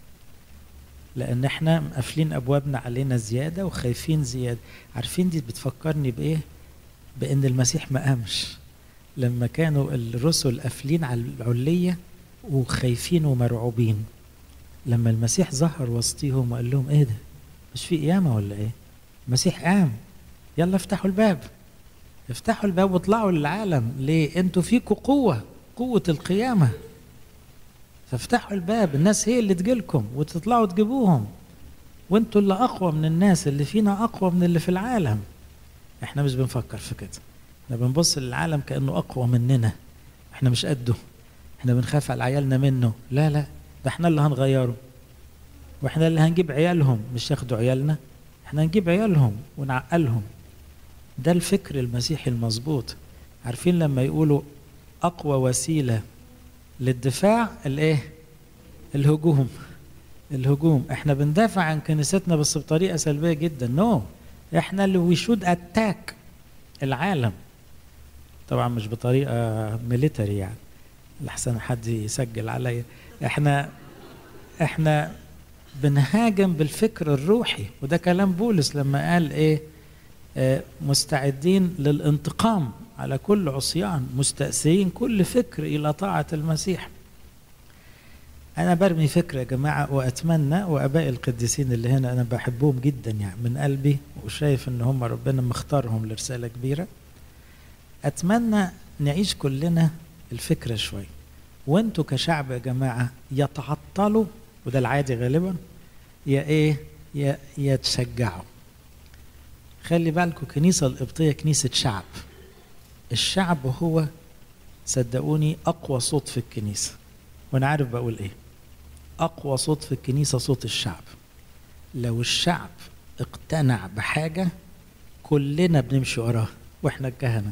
لان احنا مقفلين ابوابنا علينا زياده وخايفين زياده عارفين دي بتفكرني بايه بان المسيح ما قامش لما كانوا الرسل قافلين على العليه وخايفين ومرعوبين لما المسيح ظهر وسطيهم وقال لهم ايه ده مش في قيامه ولا ايه المسيح قام يلا افتحوا الباب افتحوا الباب واطلعوا للعالم ليه انتوا فيكوا قوه قوه القيامه فافتحوا الباب الناس هي اللي تجيلكم وتطلعوا تجيبوهم وانتوا اللي اقوى من الناس اللي فينا اقوى من اللي في العالم احنا مش بنفكر في كده احنا بنبص للعالم كانه اقوى مننا احنا مش قده احنا بنخاف على عيالنا منه لا لا ده احنا اللي هنغيره واحنا اللي هنجيب عيالهم مش ياخدوا عيالنا احنا هنجيب عيالهم ونعقلهم ده الفكر المسيحي المظبوط عارفين لما يقولوا اقوى وسيله للدفاع الايه الهجوم الهجوم احنا بندافع عن كنيستنا بس بطريقه سلبيه جدا نو no. احنا اللي وي شود اتاك العالم طبعا مش بطريقه ميليتري يعني لحسن حد يسجل عليا احنا احنا بنهاجم بالفكر الروحي وده كلام بولس لما قال ايه آه مستعدين للانتقام على كل عصيان مستأسرين كل فكر إلى طاعة المسيح أنا برمي فكرة يا جماعة وأتمنى وأباء القديسين اللي هنا أنا بحبهم جدا يعني من قلبي وشايف إن هم ربنا مختارهم لرسالة كبيرة أتمنى نعيش كلنا الفكرة شوي وانتوا كشعب يا جماعة يتعطلوا وده العادي غالبا يا ايه يا يا تشجعوا خلي بالكم كنيسة القبطية كنيسة شعب الشعب هو صدقوني أقوى صوت في الكنيسة وأنا عارف بقول إيه أقوى صوت في الكنيسة صوت الشعب لو الشعب اقتنع بحاجة كلنا بنمشي وراها وإحنا الكهنة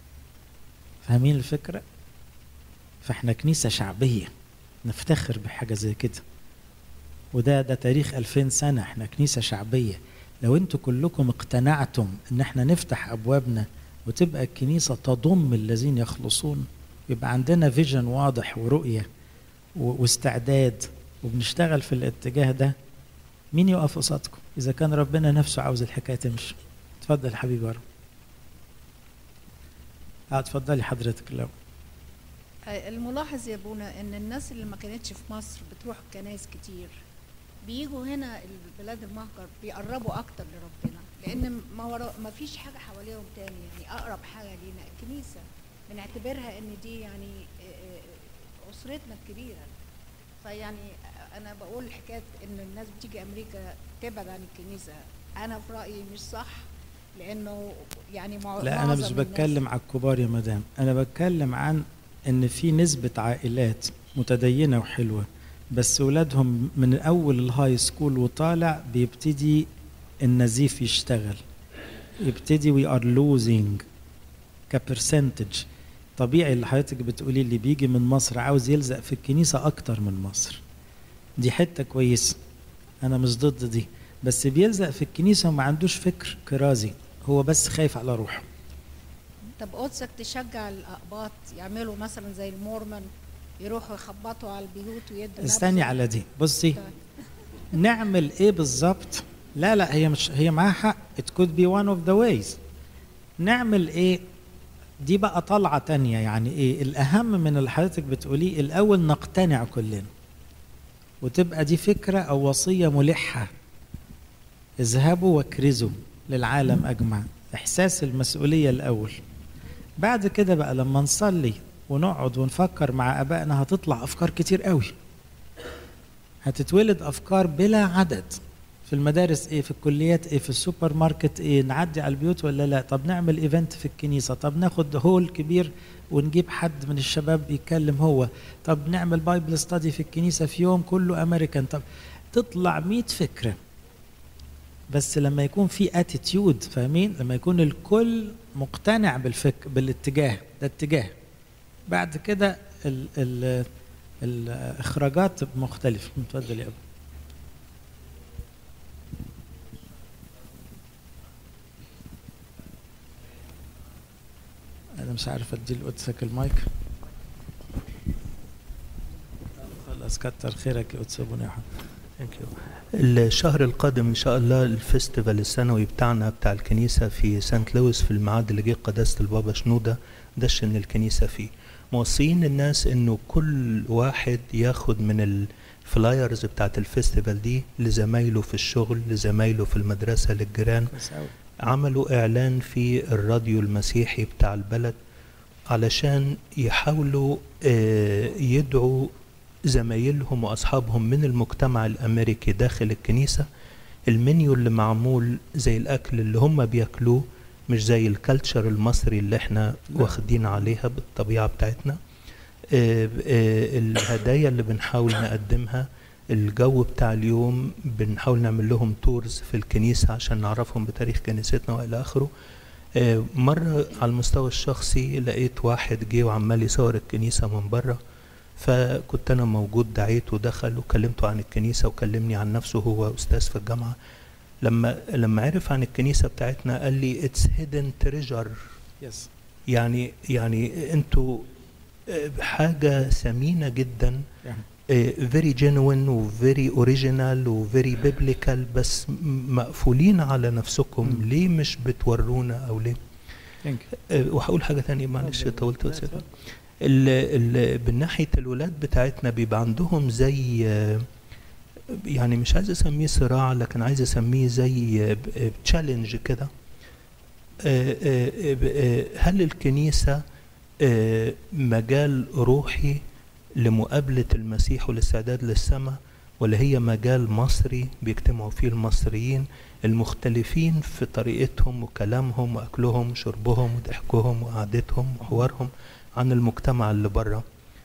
فاهمين الفكرة؟ فإحنا كنيسة شعبية نفتخر بحاجة زي كده وده ده تاريخ 2000 سنة إحنا كنيسة شعبية لو انتوا كلكم اقتنعتم ان احنا نفتح ابوابنا وتبقى الكنيسة تضم الذين يخلصون يبقى عندنا فيجن واضح ورؤية واستعداد وبنشتغل في الاتجاه ده مين يقف قصادكم إذا كان ربنا نفسه عاوز الحكاية تمشي اتفضل حبيبي ورا اه اتفضلي حضرتك لو الملاحظ يا بونا ان الناس اللي ما كانتش في مصر بتروح كنايس كتير بيجوا هنا البلاد المهجر بيقربوا اكتر لربنا لان ما ورا ما فيش حاجه حواليهم تاني يعني اقرب حاجه لينا الكنيسه بنعتبرها ان دي يعني اسرتنا الكبيره فيعني انا بقول حكايه ان الناس بتيجي امريكا تبعد عن الكنيسه انا في رايي مش صح لانه يعني مع لا انا مش بتكلم على الكبار يا مدام انا بتكلم عن ان في نسبه عائلات متدينه وحلوه بس ولادهم من اول الهاي سكول وطالع بيبتدي النزيف يشتغل يبتدي وي ار لوزينج كبرسنتج طبيعي اللي حضرتك بتقولي اللي بيجي من مصر عاوز يلزق في الكنيسه اكتر من مصر دي حته كويسه انا مش ضد دي بس بيلزق في الكنيسه وما عندوش فكر كرازي هو بس خايف على روحه طب قدسك تشجع الاقباط يعملوا مثلا زي المورمن يروحوا يخبطوا على البيوت ويدوا استني على دي بصي نعمل ايه بالظبط لا لا هي مش هي معاها حق it could be one of the ways نعمل ايه دي بقى طلعة تانية يعني ايه الأهم من اللي حضرتك بتقوليه الأول نقتنع كلنا وتبقى دي فكرة أو وصية ملحة اذهبوا واكرزوا للعالم أجمع إحساس المسؤولية الأول بعد كده بقى لما نصلي ونقعد ونفكر مع ابائنا هتطلع افكار كتير قوي هتتولد افكار بلا عدد في المدارس ايه في الكليات ايه في السوبر ماركت ايه نعدي على البيوت ولا لا طب نعمل ايفنت في الكنيسه طب ناخد هول كبير ونجيب حد من الشباب يتكلم هو طب نعمل بايبل ستادي في الكنيسه في يوم كله امريكان طب تطلع 100 فكره بس لما يكون في اتيتيود فاهمين لما يكون الكل مقتنع بالفك بالاتجاه ده اتجاه بعد كده ال ال الاخراجات مختلفه اتفضل يا ابو مش عارف ادي لقدسك المايك خلاص كتر خيرك يا قدس ابونا يا حبيبي Thank you. الشهر القادم ان شاء الله الفيستيفال السنوي بتاعنا بتاع الكنيسه في سانت لويس في الميعاد اللي جه قداسه البابا شنوده دشن الكنيسه فيه موصيين الناس انه كل واحد ياخد من الفلايرز بتاعت الفيستيفال دي لزمايله في الشغل لزمايله في المدرسه للجيران كويس أوي. عملوا اعلان في الراديو المسيحي بتاع البلد علشان يحاولوا آه، يدعوا زمايلهم واصحابهم من المجتمع الامريكي داخل الكنيسه المنيو اللي معمول زي الاكل اللي هم بياكلوه مش زي الكالتشر المصري اللي احنا لا. واخدين عليها بالطبيعه بتاعتنا آه، آه، الهدايا اللي بنحاول نقدمها الجو بتاع اليوم بنحاول نعمل لهم تورز في الكنيسه عشان نعرفهم بتاريخ كنيستنا والى اخره آه، مره على المستوى الشخصي لقيت واحد جه وعمال يصور الكنيسه من بره فكنت انا موجود دعيته ودخل وكلمته عن الكنيسه وكلمني عن نفسه هو استاذ في الجامعه لما لما عرف عن الكنيسه بتاعتنا قال لي اتس هيدن تريجر يس يعني يعني انتوا آه، حاجه ثمينه جدا يعني فيري جينوين وفيري اوريجينال وفيري بيبليكال بس م- مقفولين على نفسكم مم. ليه مش بتورونا او ليه ثانك آه، وهقول حاجه تانية معلش طولت لا، وسيبك. اتفضل. ال ال من ناحيه الولاد بتاعتنا بيبقى عندهم زي آه، يعني مش عايز اسميه صراع لكن عايز اسميه زي تشالنج كده آه، آه، آه، هل الكنيسه آه، مجال روحي لمقابله المسيح والاستعداد للسماء ولا هي مجال مصري بيجتمعوا فيه المصريين المختلفين في طريقتهم وكلامهم واكلهم وشربهم وضحكهم وقعدتهم وحوارهم عن المجتمع اللي بره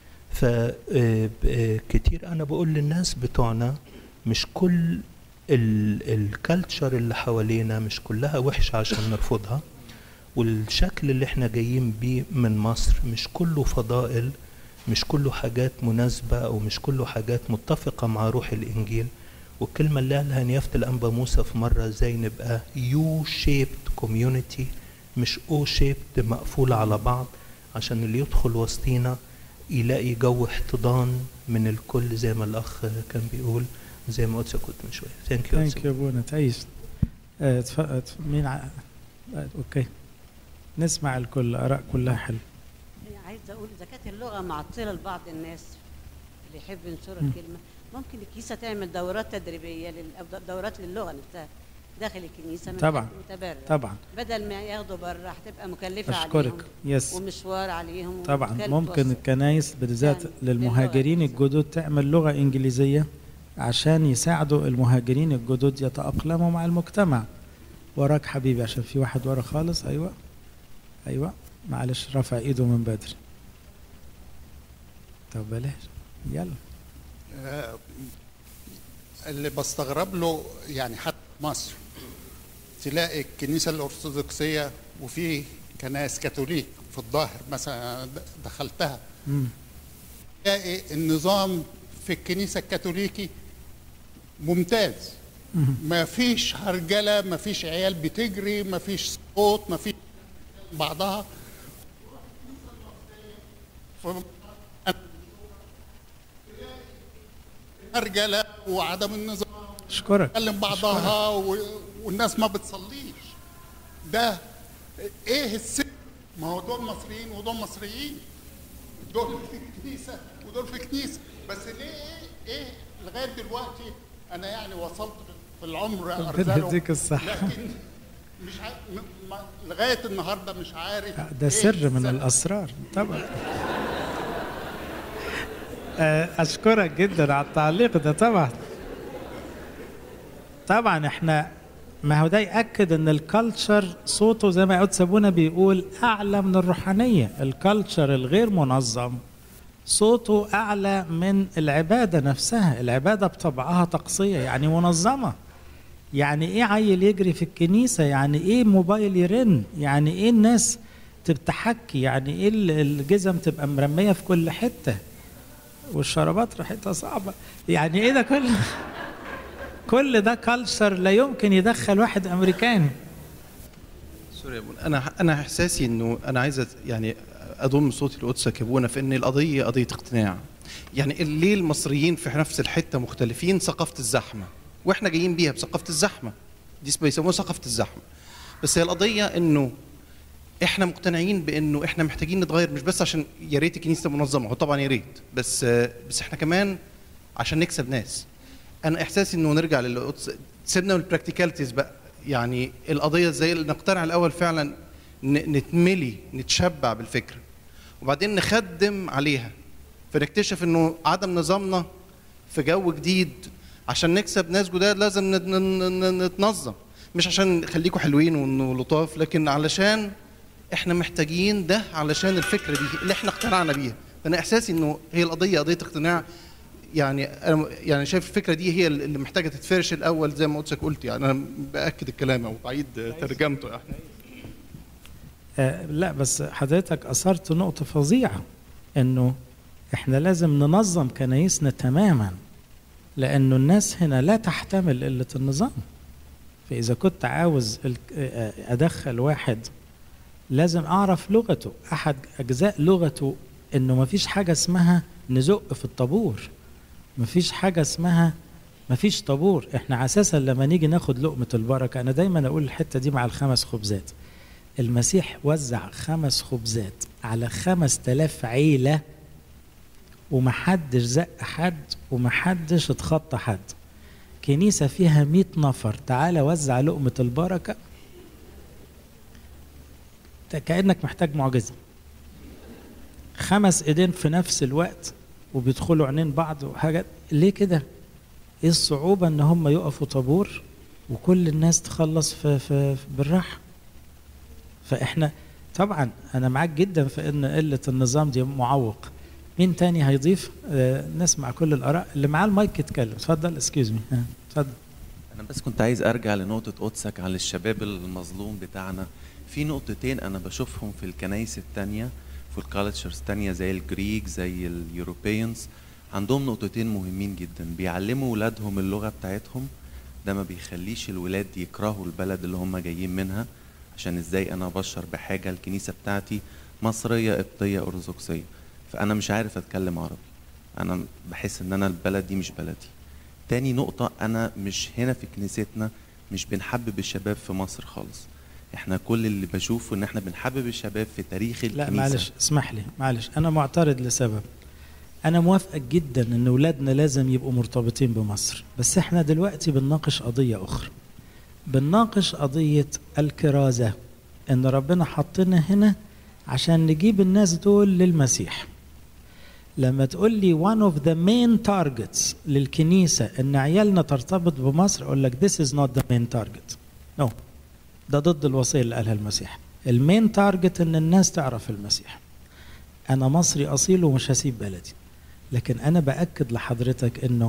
فكتير انا بقول للناس بتوعنا مش كل الكالتشر اللي حوالينا مش كلها وحشة عشان نرفضها والشكل اللي احنا جايين بيه من مصر مش كله فضائل مش كله حاجات مناسبة أو مش كله حاجات متفقة مع روح الإنجيل والكلمة اللي قالها نيافة الأنبا موسى في مرة ازاي نبقى يو شيبد كوميونيتي مش او شيبد مقفولة على بعض عشان اللي يدخل وسطينا يلاقي جو احتضان من الكل زي ما الأخ كان بيقول زي ما قلت كنت من شوية ثانك يو ثانك يو ابونا تعيش آه، اتف- اتف- مين ع... آه، اوكي نسمع الكل اراء كلها حلوه عايزه اقول اذا كانت اللغه معطله لبعض الناس اللي يحب ينشر مم. الكلمه ممكن الكنيسه تعمل دورات تدريبيه لل... أو دورات للغه نفسها داخل الكنيسه من طبعا. حد متبرع طبعا بدل ما ياخدوا بره هتبقى مكلفه عليهم اشكرك يس ومشوار عليهم طبعا وكلف ممكن وسط. الكنايس بالذات يعني للمهاجرين باللغة الجدد تعمل لغه انجليزيه عشان يساعدوا المهاجرين الجدد يتاقلموا مع المجتمع وراك حبيبي عشان في واحد ورا خالص ايوه ايوه معلش رفع ايده من بدري طب بلاش يلا آه، اللي بستغرب له يعني حتى في مصر تلاقي الكنيسة الأرثوذكسية وفي كنائس كاثوليك في الظاهر مثلا دخلتها مم. تلاقي النظام في الكنيسة الكاثوليكي ممتاز مم. ما فيش هرجلة ما فيش عيال بتجري ما فيش صوت ما فيش بعضها ف- هرجلة وعدم النظام اشكرك تكلم بعضها و... والناس ما بتصليش ده ايه السر ما هو دول مصريين ودول مصريين دول في كنيسه ودول في كنيسه بس ليه ايه ايه لغايه دلوقتي انا يعني وصلت في العمر ربنا ارزاله يديك الصحة. لكن مش ع... م... ما... لغايه النهارده مش عارف ده إيه سر من السبب. الاسرار طبعا آه، اشكرك جدا على التعليق ده طبعا طبعا احنا ما هو ده ياكد ان الكالتشر صوته زي ما قلت سابونا بيقول اعلى من الروحانيه الكالتشر الغير منظم صوته اعلى من العباده نفسها العباده بطبعها تقصيه يعني منظمه يعني ايه عيل يجري في الكنيسه يعني ايه موبايل يرن يعني ايه الناس تحكي يعني ايه ال- الجزم تبقى مرميه في كل حته والشرابات ريحتها صعبه يعني ايه ده كله كل ده كالتشر لا يمكن يدخل واحد امريكاني سوري يا ابونا انا انا احساسي انه انا عايز أت- يعني اضم صوتي لقدسك يا ابونا في ان القضيه قضيه اقتناع يعني ليه المصريين في نفس الحته مختلفين ثقافه الزحمه واحنا جايين بيها بثقافه الزحمه دي اسمها- بيسموها ثقافه الزحمه بس هي القضيه انه احنا مقتنعين بانه احنا محتاجين نتغير مش بس عشان يا ريت الكنيسه تبقى منظمه هو طبعا يا ريت بس بس احنا كمان عشان نكسب ناس انا احساسي انه نرجع للقدس سيبنا من البراكتيكاليتيز بقى يعني القضيه ازاي نقتنع الاول فعلا ن- نتملي نتشبع بالفكره وبعدين نخدم عليها فنكتشف انه عدم نظامنا في جو جديد عشان نكسب ناس جداد لازم نت- ن- ن- نتنظم مش عشان خليكم حلوين ولطاف لكن علشان احنا محتاجين ده علشان الفكره دي اللي احنا اقتنعنا بيها فانا احساسي انه هي القضيه قضيه اقتناع يعني انا يعني شايف الفكره دي هي اللي محتاجه تتفرش الاول زي ما قدسك قلت يعني انا باكد الكلام او بعيد ترجمته يعني آه لا بس حضرتك اثرت نقطه فظيعه انه احنا لازم ننظم كنايسنا تماما لانه الناس هنا لا تحتمل قله النظام فاذا كنت عاوز ال- آه، ادخل واحد لازم اعرف لغته احد اجزاء لغته انه مفيش حاجه اسمها نزق في الطابور مفيش حاجه اسمها مفيش طابور احنا اساسا لما نيجي ناخد لقمه البركه انا دايما اقول الحته دي مع الخمس خبزات المسيح وزع خمس خبزات على خمس تلاف عيلة ومحدش زق حد ومحدش اتخطى حد كنيسة فيها مئة نفر تعالى وزع لقمة البركة ده كأنك محتاج معجزة خمس ايدين في نفس الوقت وبيدخلوا عينين بعض وحاجات ليه كده ايه الصعوبة ان هم يقفوا طابور وكل الناس تخلص في, في, في بالراحة فاحنا طبعا انا معاك جدا في ان قله النظام دي معوق مين تاني هيضيف آه نسمع كل الاراء اللي معاه المايك يتكلم اتفضل اسكيوز مي اتفضل انا بس كنت عايز ارجع لنقطه قدسك على الشباب المظلوم بتاعنا في نقطتين انا بشوفهم في الكنايس التانية في الكالتشرز التانية زي الجريك زي اليوروبيانز عندهم نقطتين مهمين جدا بيعلموا ولادهم اللغه بتاعتهم ده ما بيخليش الولاد يكرهوا البلد اللي هم جايين منها عشان ازاي انا ابشر بحاجه الكنيسه بتاعتي مصريه قبطيه ارثوذكسيه فانا مش عارف اتكلم عربي انا بحس ان انا البلد دي مش بلدي تاني نقطة أنا مش هنا في كنيستنا مش بنحبب الشباب في مصر خالص احنا كل اللي بشوفه ان احنا بنحبب الشباب في تاريخ الكنيسة لا معلش اسمح لي معلش انا معترض لسبب انا موافقك جدا ان اولادنا لازم يبقوا مرتبطين بمصر بس احنا دلوقتي بنناقش قضيه اخرى بنناقش قضيه الكرازه ان ربنا حطنا هنا عشان نجيب الناس دول للمسيح لما تقول لي one of the main targets للكنيسة ان عيالنا ترتبط بمصر اقول لك this is not the main target no ده ضد الوصية اللي قالها المسيح المين تارجت ان الناس تعرف المسيح انا مصري اصيل ومش هسيب بلدي لكن انا باكد لحضرتك انه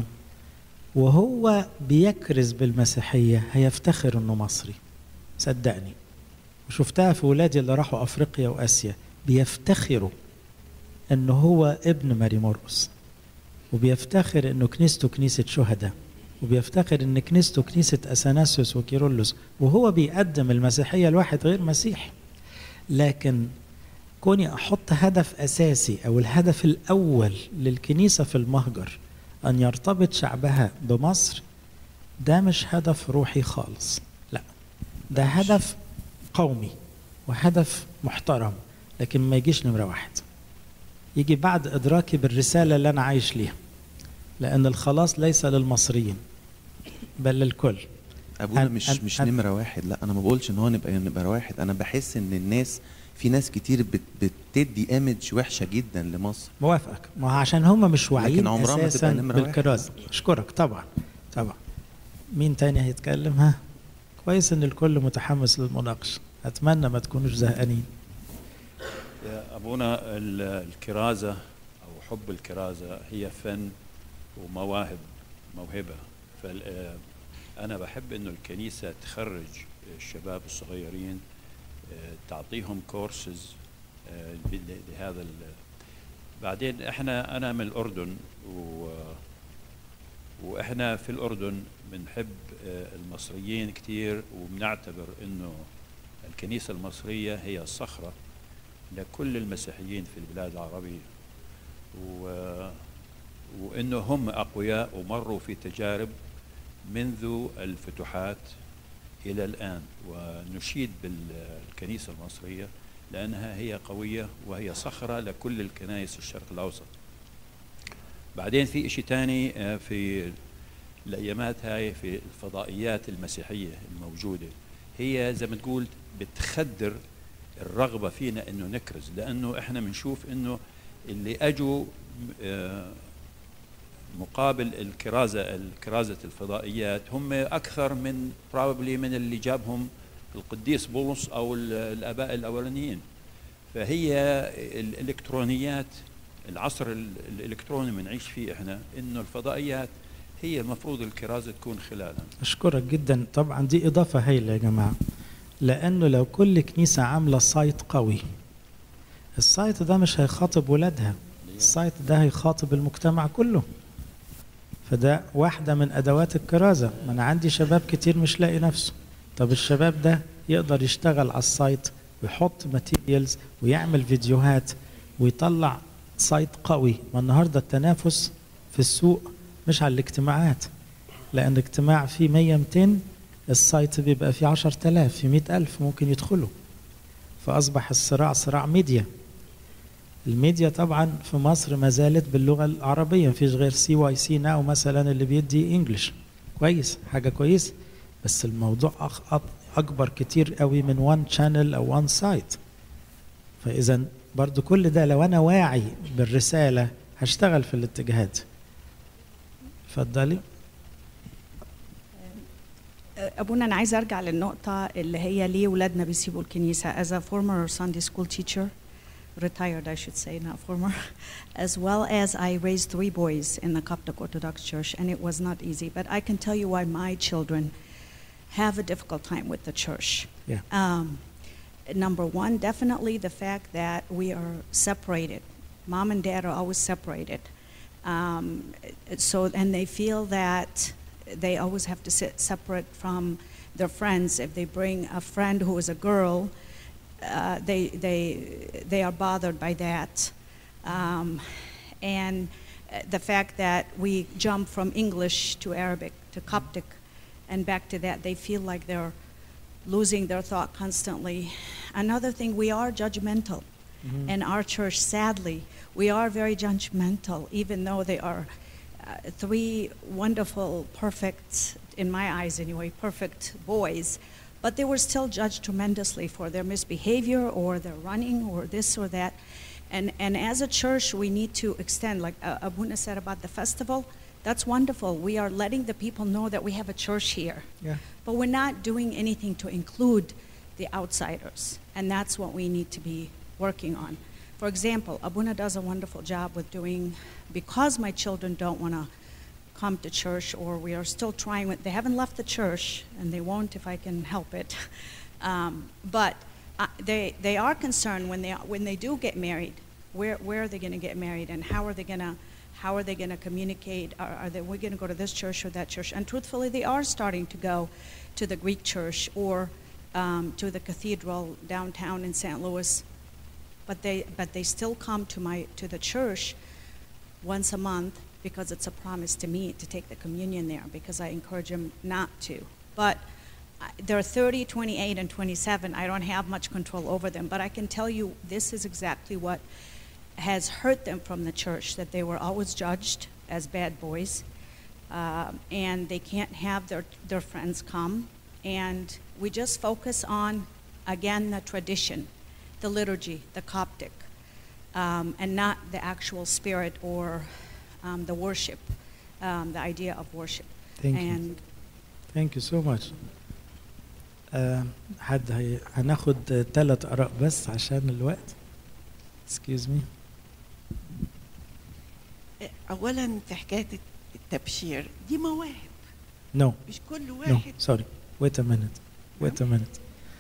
وهو بيكرز بالمسيحيه هيفتخر انه مصري صدقني وشفتها في ولادي اللي راحوا افريقيا واسيا بيفتخروا انه هو ابن ماري مرقس وبيفتخر انه كنيسته كنيسه شهداء وبيفتخر ان كنيسته كنيسه اثناسيوس وكيرلس وهو بيقدم المسيحيه لواحد غير مسيحي لكن كوني احط هدف اساسي او الهدف الاول للكنيسه في المهجر ان يرتبط شعبها بمصر ده مش هدف روحي خالص لا ده هدف قومي وهدف محترم لكن ما يجيش نمره واحد يجي بعد ادراكي بالرساله اللي انا عايش ليها لان الخلاص ليس للمصريين بل للكل ابونا أن- مش أن- مش أن- نمره واحد لا انا ما بقولش ان هو نبقى نبقى واحد انا بحس ان الناس في ناس كتير بت بتدي ايمج وحشه جدا لمصر موافقك ما هو عشان هم مش واعيين لكن عمرها ما اساسا تبقى نمرة واحد. بالكرازه اشكرك طبعا طبعا مين تاني هيتكلم ها كويس ان الكل متحمس للمناقشه اتمنى ما تكونوش زهقانين يا أبونا ال- الكرازة أو حب الكرازة هي فن ومواهب موهبة فال آه، أنا بحب إنه الكنيسة تخرج الشباب الصغيرين آه، تعطيهم كورسز لهذا ال- بعدين احنا انا من الاردن و واحنا في الاردن بنحب آه، المصريين كثير وبنعتبر انه الكنيسة المصرية هي الصخرة لكل المسيحيين في البلاد العربية و... وإنه هم أقوياء ومروا في تجارب منذ الفتوحات إلى الآن ونشيد بالكنيسة المصرية لأنها هي قوية وهي صخرة لكل الكنائس الشرق الأوسط بعدين في شيء تاني آه، في الأيامات هاي في الفضائيات المسيحية الموجودة هي زي ما تقول بتخدر الرغبة فينا إنه نكرز لأنه إحنا بنشوف إنه اللي أجوا آه، مقابل الكرازة الكرازة الفضائيات هم أكثر من probably من اللي جابهم القديس بولس أو ال- الآباء الأولانيين فهي الإلكترونيات العصر ال- الإلكتروني بنعيش فيه إحنا إنه الفضائيات هي المفروض الكرازة تكون خلالها أشكرك جدا طبعا دي إضافة هايلة يا جماعة لأنه لو كل كنيسة عاملة سايت قوي السايت ده مش هيخاطب ولادها السايت ده هيخاطب المجتمع كله فده واحدة من أدوات الكرازة ما أنا عندي شباب كتير مش لاقي نفسه طب الشباب ده يقدر يشتغل على السايت ويحط ماتيريالز ويعمل فيديوهات ويطلع سايت قوي ما النهاردة التنافس في السوق مش على الاجتماعات لأن اجتماع فيه 100 200 السايت بيبقى فيه 10000 في 100000 ممكن يدخلوا فأصبح الصراع صراع ميديا الميديا طبعا في مصر ما زالت باللغة العربية مفيش غير سي واي سي ناو مثلا اللي بيدي انجلش كويس حاجة كويس بس الموضوع أخ أك- أكبر كتير قوي من وان شانل أو وان سايت فإذا برضو كل ده لو أنا واعي بالرسالة هشتغل في الاتجاهات اتفضلي ابونا انا عايزه ارجع للنقطه اللي هي ليه ولادنا بيسيبوا الكنيسه as a former Sunday school teacher retired I should say not former as well as I raised three boys in the Coptic Orthodox Church and it was not easy but I can tell you why my children have a difficult time with the church Yeah. um, number one definitely the fact that we are separated mom and dad are always separated um, so and they feel that they always have to sit separate from their friends. If they bring a friend who is a girl, uh, they they they are bothered by that, um, and uh, the fact that we jump from English to Arabic to Coptic, and back to that, they feel like they're losing their thought constantly. Another thing, we are judgmental. Mhm. In our church, sadly, we are very judgmental, even though they are uh, three wonderful, perfect, in my eyes anyway, perfect boys, but they were still judged tremendously for their misbehavior or their running or this or that. And, and as a church, we need to extend, like uh, Abuna said about the festival, that's wonderful. We are letting the people know that we have a church here. Yeah. But we're not doing anything to include the outsiders. And that's what we need to be working on. For example, Abuna does a wonderful job with doing, because my children don't want to come to church, or we are still trying with, they haven't left the church, and they won't if I can help it. Um, but uh, they, they are concerned when they, when they do get married, where, where are they going to get married, and how are they going to how are they going to communicate? Are, are they we going to go to this church or that church? And truthfully, they are starting to go to the Greek church or um, to the cathedral downtown in St. Louis, but they but they still come to my to the church once a month because it's a promise to me to take the communion there because I encourage them not to. But I- they're 30, 28, and 27. I don't have much control over them, but I can tell you this is exactly what has hurt them from the church that they were always judged as bad boys um, and they can't have their, their friends come and we just focus on again the tradition the liturgy the coptic um, and not the actual spirit or um, the worship um, the idea of worship Thank you. and ثانك يو سو ماتش حد هي... هناخد ثلاث اراء بس عشان الوقت اكسكيوز مي اولا في حكايه التبشير دي مواهب نو مش كل نو واحد سوري ويت ا مينيت ويت ا مينيت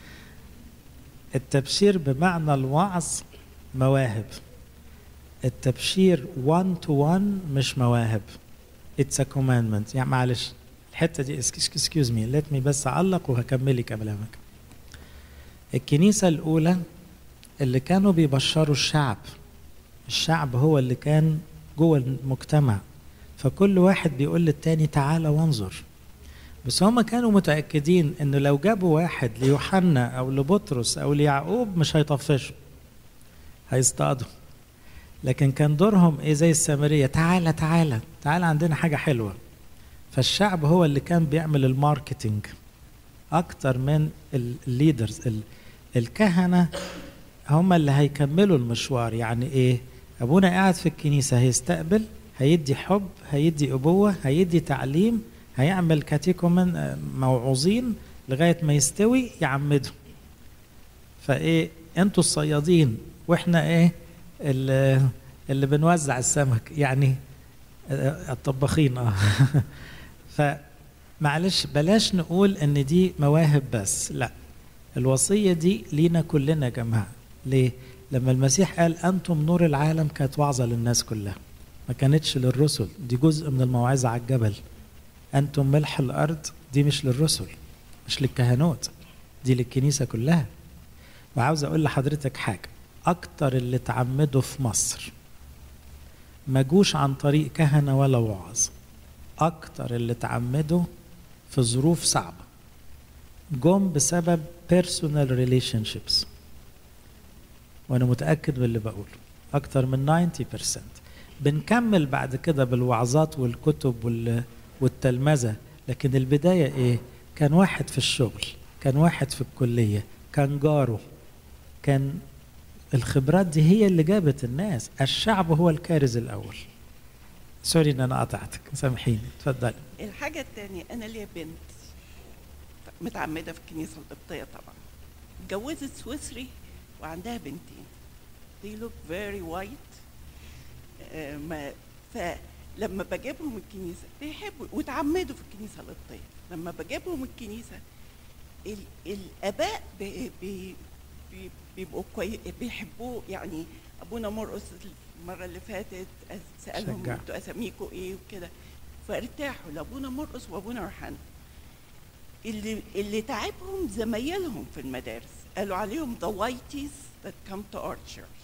التبشير بمعنى الوعظ مواهب التبشير 1 تو 1 مش مواهب اتس ا كوماندمنت يعني معلش الحته دي اكسكيوز مي ليت مي بس اعلق وهكملي كلامك الكنيسة الأولى اللي كانوا بيبشروا الشعب الشعب هو اللي كان جوه المجتمع فكل واحد بيقول للتاني تعالى وانظر بس هم كانوا متأكدين انه لو جابوا واحد ليوحنا او لبطرس او ليعقوب مش هيطفشوا هيصطادوا لكن كان دورهم ايه زي السامرية تعالى تعالى تعالى عندنا حاجة حلوة فالشعب هو اللي كان بيعمل الماركتينج اكتر من الليدرز الكهنة هم اللي هيكملوا المشوار يعني ايه ابونا قاعد في الكنيسة هيستقبل هيدي حب هيدي ابوة هيدي تعليم هيعمل كاتيكومن موعوظين لغاية ما يستوي يعمدوا فايه انتوا الصيادين واحنا ايه اللي, اللي بنوزع السمك يعني الطباخين اه فمعلش بلاش نقول ان دي مواهب بس لا الوصيه دي لينا كلنا يا جماعه ليه لما المسيح قال انتم نور العالم كانت وعظه للناس كلها ما كانتش للرسل دي جزء من الموعظه على الجبل انتم ملح الارض دي مش للرسل مش للكهنوت دي للكنيسه كلها وعاوز اقول لحضرتك حاجه اكتر اللي اتعمدوا في مصر ما جوش عن طريق كهنه ولا وعظ اكتر اللي اتعمدوا في ظروف صعبه جم بسبب personal relationships وانا متاكد من اللي بقوله اكتر من 90% بنكمل بعد كده بالوعظات والكتب وال... والتلمذه لكن البدايه ايه كان واحد في الشغل كان واحد في الكليه كان جاره كان الخبرات دي هي اللي جابت الناس الشعب هو الكارز الاول سوري ان انا قطعتك سامحيني اتفضلي الحاجة التانية أنا ليا بنت متعمدة في الكنيسة القبطية طبعا اتجوزت سويسري وعندها بنتين they look very white آه، ما فلما بجيبهم الكنيسة بيحبوا واتعمدوا في الكنيسة القبطية لما بجيبهم الكنيسة ال- الآباء بي بي بي بيبقوا كوي بيحبوه يعني أبونا مرقس المرة اللي فاتت سألهم شجع. انتوا أساميكوا إيه وكده فارتاحوا لأبونا مرقس وأبونا يوحنا اللي اللي تعبهم زمايلهم في المدارس قالوا عليهم the whiteys that come to our church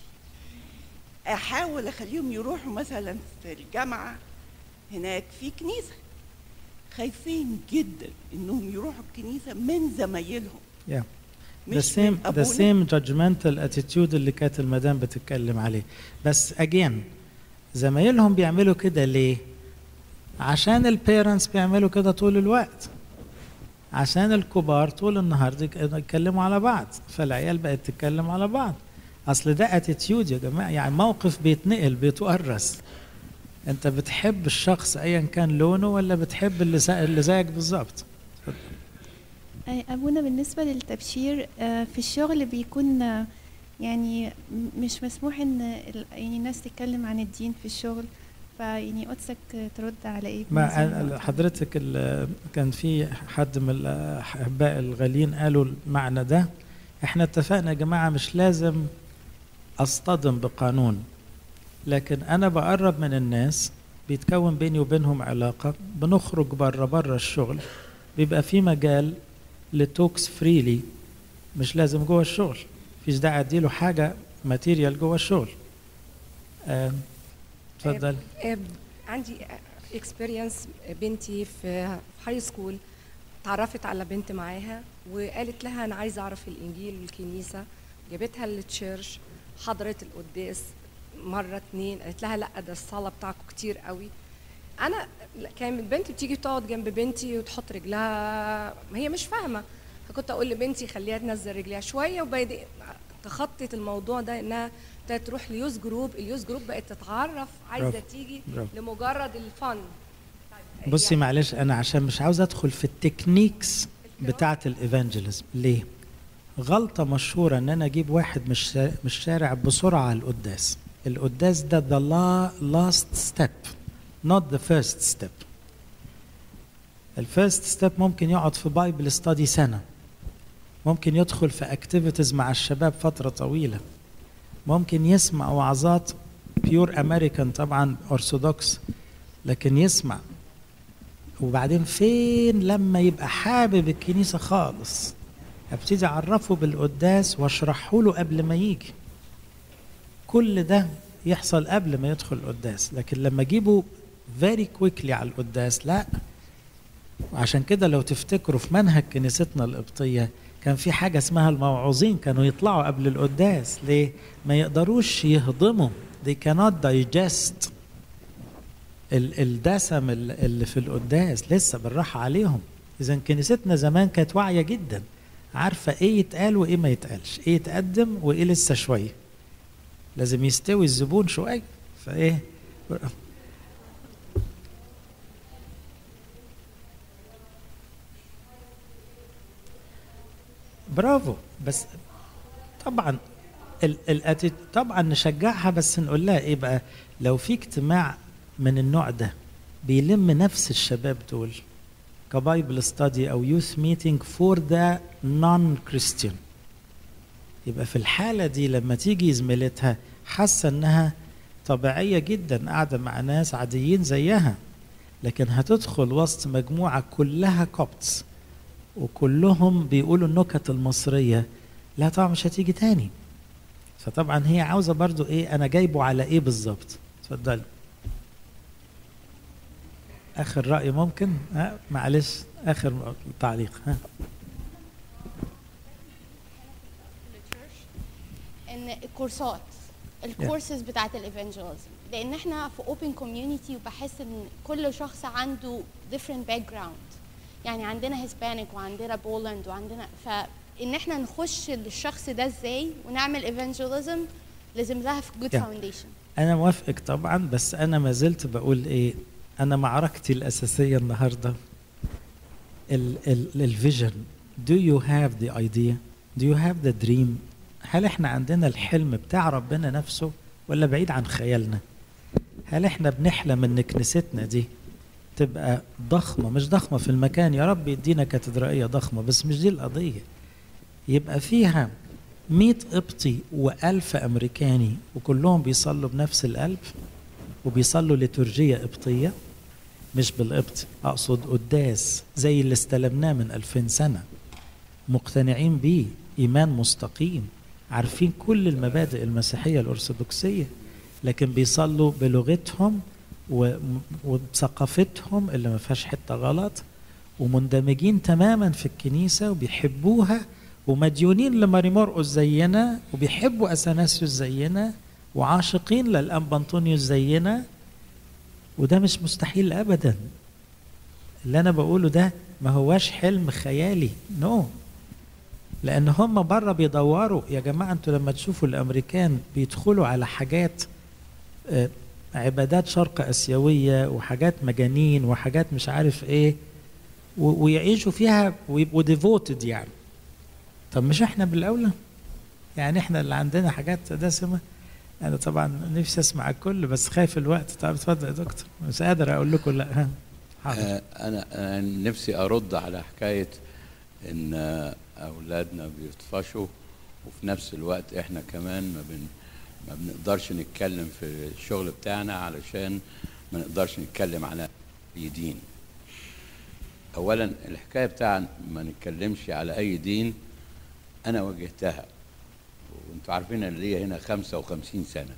احاول اخليهم يروحوا مثلا في الجامعه هناك في كنيسه خايفين جدا انهم يروحوا الكنيسه من زمايلهم yeah. the مش same من the أبونا. same judgmental attitude اللي كانت المدام بتتكلم عليه بس again زمايلهم بيعملوا كده ليه عشان البيرنتس بيعملوا كده طول الوقت عشان الكبار طول النهار يك- يتكلموا على بعض فالعيال بقت تتكلم على بعض اصل ده اتيتيود يا جماعه يعني موقف بيتنقل بيتورث انت بتحب الشخص ايا كان لونه ولا بتحب اللي زي- اللي زيك بالظبط آه، أبونا بالنسبة للتبشير آه، في الشغل بيكون آه، يعني م- مش مسموح إن ال- يعني الناس تتكلم عن الدين في الشغل فيعني قدسك آه، ترد على إيه؟ بالنسبة ما للنقطة أنا- حضرتك ال- كان في حد من الاحباء الغاليين قالوا المعنى ده احنا اتفقنا يا جماعه مش لازم اصطدم بقانون لكن انا بقرب من الناس بيتكون بيني وبينهم علاقه بنخرج بره بره الشغل بيبقى في مجال لتوكس فريلي مش لازم جوه الشغل مفيش داعي اديله حاجه ماتيريال جوه الشغل آه، اتفضل آه، عندي اكسبيرينس بنتي في هاي سكول تعرفت على بنت معاها وقالت لها انا عايزه اعرف الانجيل والكنيسه جابتها للتشيرش حضرت القداس مره اتنين قالت لها لا ده الصلاه بتاعكم كتير قوي انا كان البنت بتيجي تقعد جنب بنتي وتحط رجلها هي مش فاهمه فكنت اقول لبنتي خليها تنزل رجليها شويه وبعد تخطت الموضوع ده انها ابتدت تروح ليوز جروب اليوز جروب بقت تتعرف عايزه برافو، تيجي برافو. لمجرد الفن بصي معلش انا عشان مش عاوز ادخل في التكنيكس بتاعه الايفانجيليزم ليه غلطه مشهوره ان انا اجيب واحد مش شا- مش شارع بسرعه على القداس القداس ده the la- last step not the first step الفيرست ستيب ممكن يقعد في بايبل ستادي سنه ممكن يدخل في اكتيفيتيز مع الشباب فتره طويله ممكن يسمع وعظات بيور امريكان طبعا ارثوذكس لكن يسمع وبعدين فين لما يبقى حابب الكنيسه خالص ابتدي اعرفه بالقداس واشرحه له قبل ما يجي كل ده يحصل قبل ما يدخل القداس لكن لما اجيبه فيري كويكلي على القداس لا وعشان كده لو تفتكروا في منهج كنيستنا القبطيه كان في حاجه اسمها الموعوظين كانوا يطلعوا قبل القداس ليه ما يقدروش يهضموا they cannot digest ال- الدسم ال- اللي في القداس لسه بالراحه عليهم اذا كنيستنا زمان كانت واعيه جدا عارفه ايه يتقال وايه ما يتقالش ايه يتقدم وايه لسه شويه لازم يستوي الزبون شويه فايه برافو بس طبعا ال ال طبعا نشجعها بس نقول لها ايه بقى لو في اجتماع من النوع ده بيلم نفس الشباب دول كبايبل ستادي او يوث ميتنج فور ذا نون كريستيان يبقى في الحاله دي لما تيجي زميلتها حاسه انها طبيعيه جدا قاعده مع ناس عاديين زيها لكن هتدخل وسط مجموعه كلها كوبتس وكلهم بيقولوا النكت المصريه لا طبعا مش هتيجي تاني فطبعا هي عاوزه برضو ايه انا جايبه على ايه بالظبط اتفضلي اخر راي ممكن ها معلش اخر تعليق ها ان الكورسات الكورسز بتاعت الايفانجيلزم لان احنا في اوبن كوميونتي وبحس ان كل شخص عنده different باك جراوند يعني عندنا هسبانيك وعندنا بولند وعندنا فان احنا نخش للشخص ده ازاي ونعمل ايفانجيلزم لازم لها في جود Yeah. فاونديشن انا موافقك طبعا بس انا ما زلت بقول ايه انا معركتي الاساسيه النهارده الفيجن do you have the idea do you have the dream هل احنا عندنا الحلم بتاع ربنا نفسه ولا بعيد عن خيالنا هل احنا بنحلم ان كنيستنا دي تبقى ضخمه مش ضخمه في المكان يا رب يدينا كاتدرائيه ضخمه بس مش دي القضيه يبقى فيها 100 قبطي وألف أمريكاني وكلهم بيصلوا بنفس القلب وبيصلوا لترجية قبطية مش بالقبط أقصد قداس زي اللي استلمناه من ألفين سنة مقتنعين بيه إيمان مستقيم عارفين كل المبادئ المسيحية الأرثوذكسية لكن بيصلوا بلغتهم و- وبثقافتهم اللي ما فيهاش حتة غلط ومندمجين تماما في الكنيسة وبيحبوها ومديونين لماري مرقس زينا وبيحبوا اثناسيوس زينا وعاشقين للانبا انطونيوس زينا وده مش مستحيل ابدا اللي انا بقوله ده ما هواش حلم خيالي نو no. لان هم بره بيدوروا يا جماعه انتوا لما تشوفوا الامريكان بيدخلوا على حاجات آه، عبادات شرق اسيويه وحاجات مجانين وحاجات مش عارف ايه و- ويعيشوا فيها ويبقوا ديفوتد يعني طب مش احنا بالاولى يعني احنا اللي عندنا حاجات دسمه انا طبعا نفسي اسمع الكل بس خايف الوقت طب اتفضل يا دكتور مش قادر اقول لكم لا ها حاضر آه، انا انا نفسي ارد على حكايه ان آه، اولادنا بيطفشوا وفي نفس الوقت احنا كمان ما بن ما بنقدرش نتكلم في الشغل بتاعنا علشان ما نقدرش نتكلم على اي دين اولا الحكايه بتاع ما نتكلمش على اي دين انا واجهتها وانتوا عارفين انا ليا هنا 55 سنه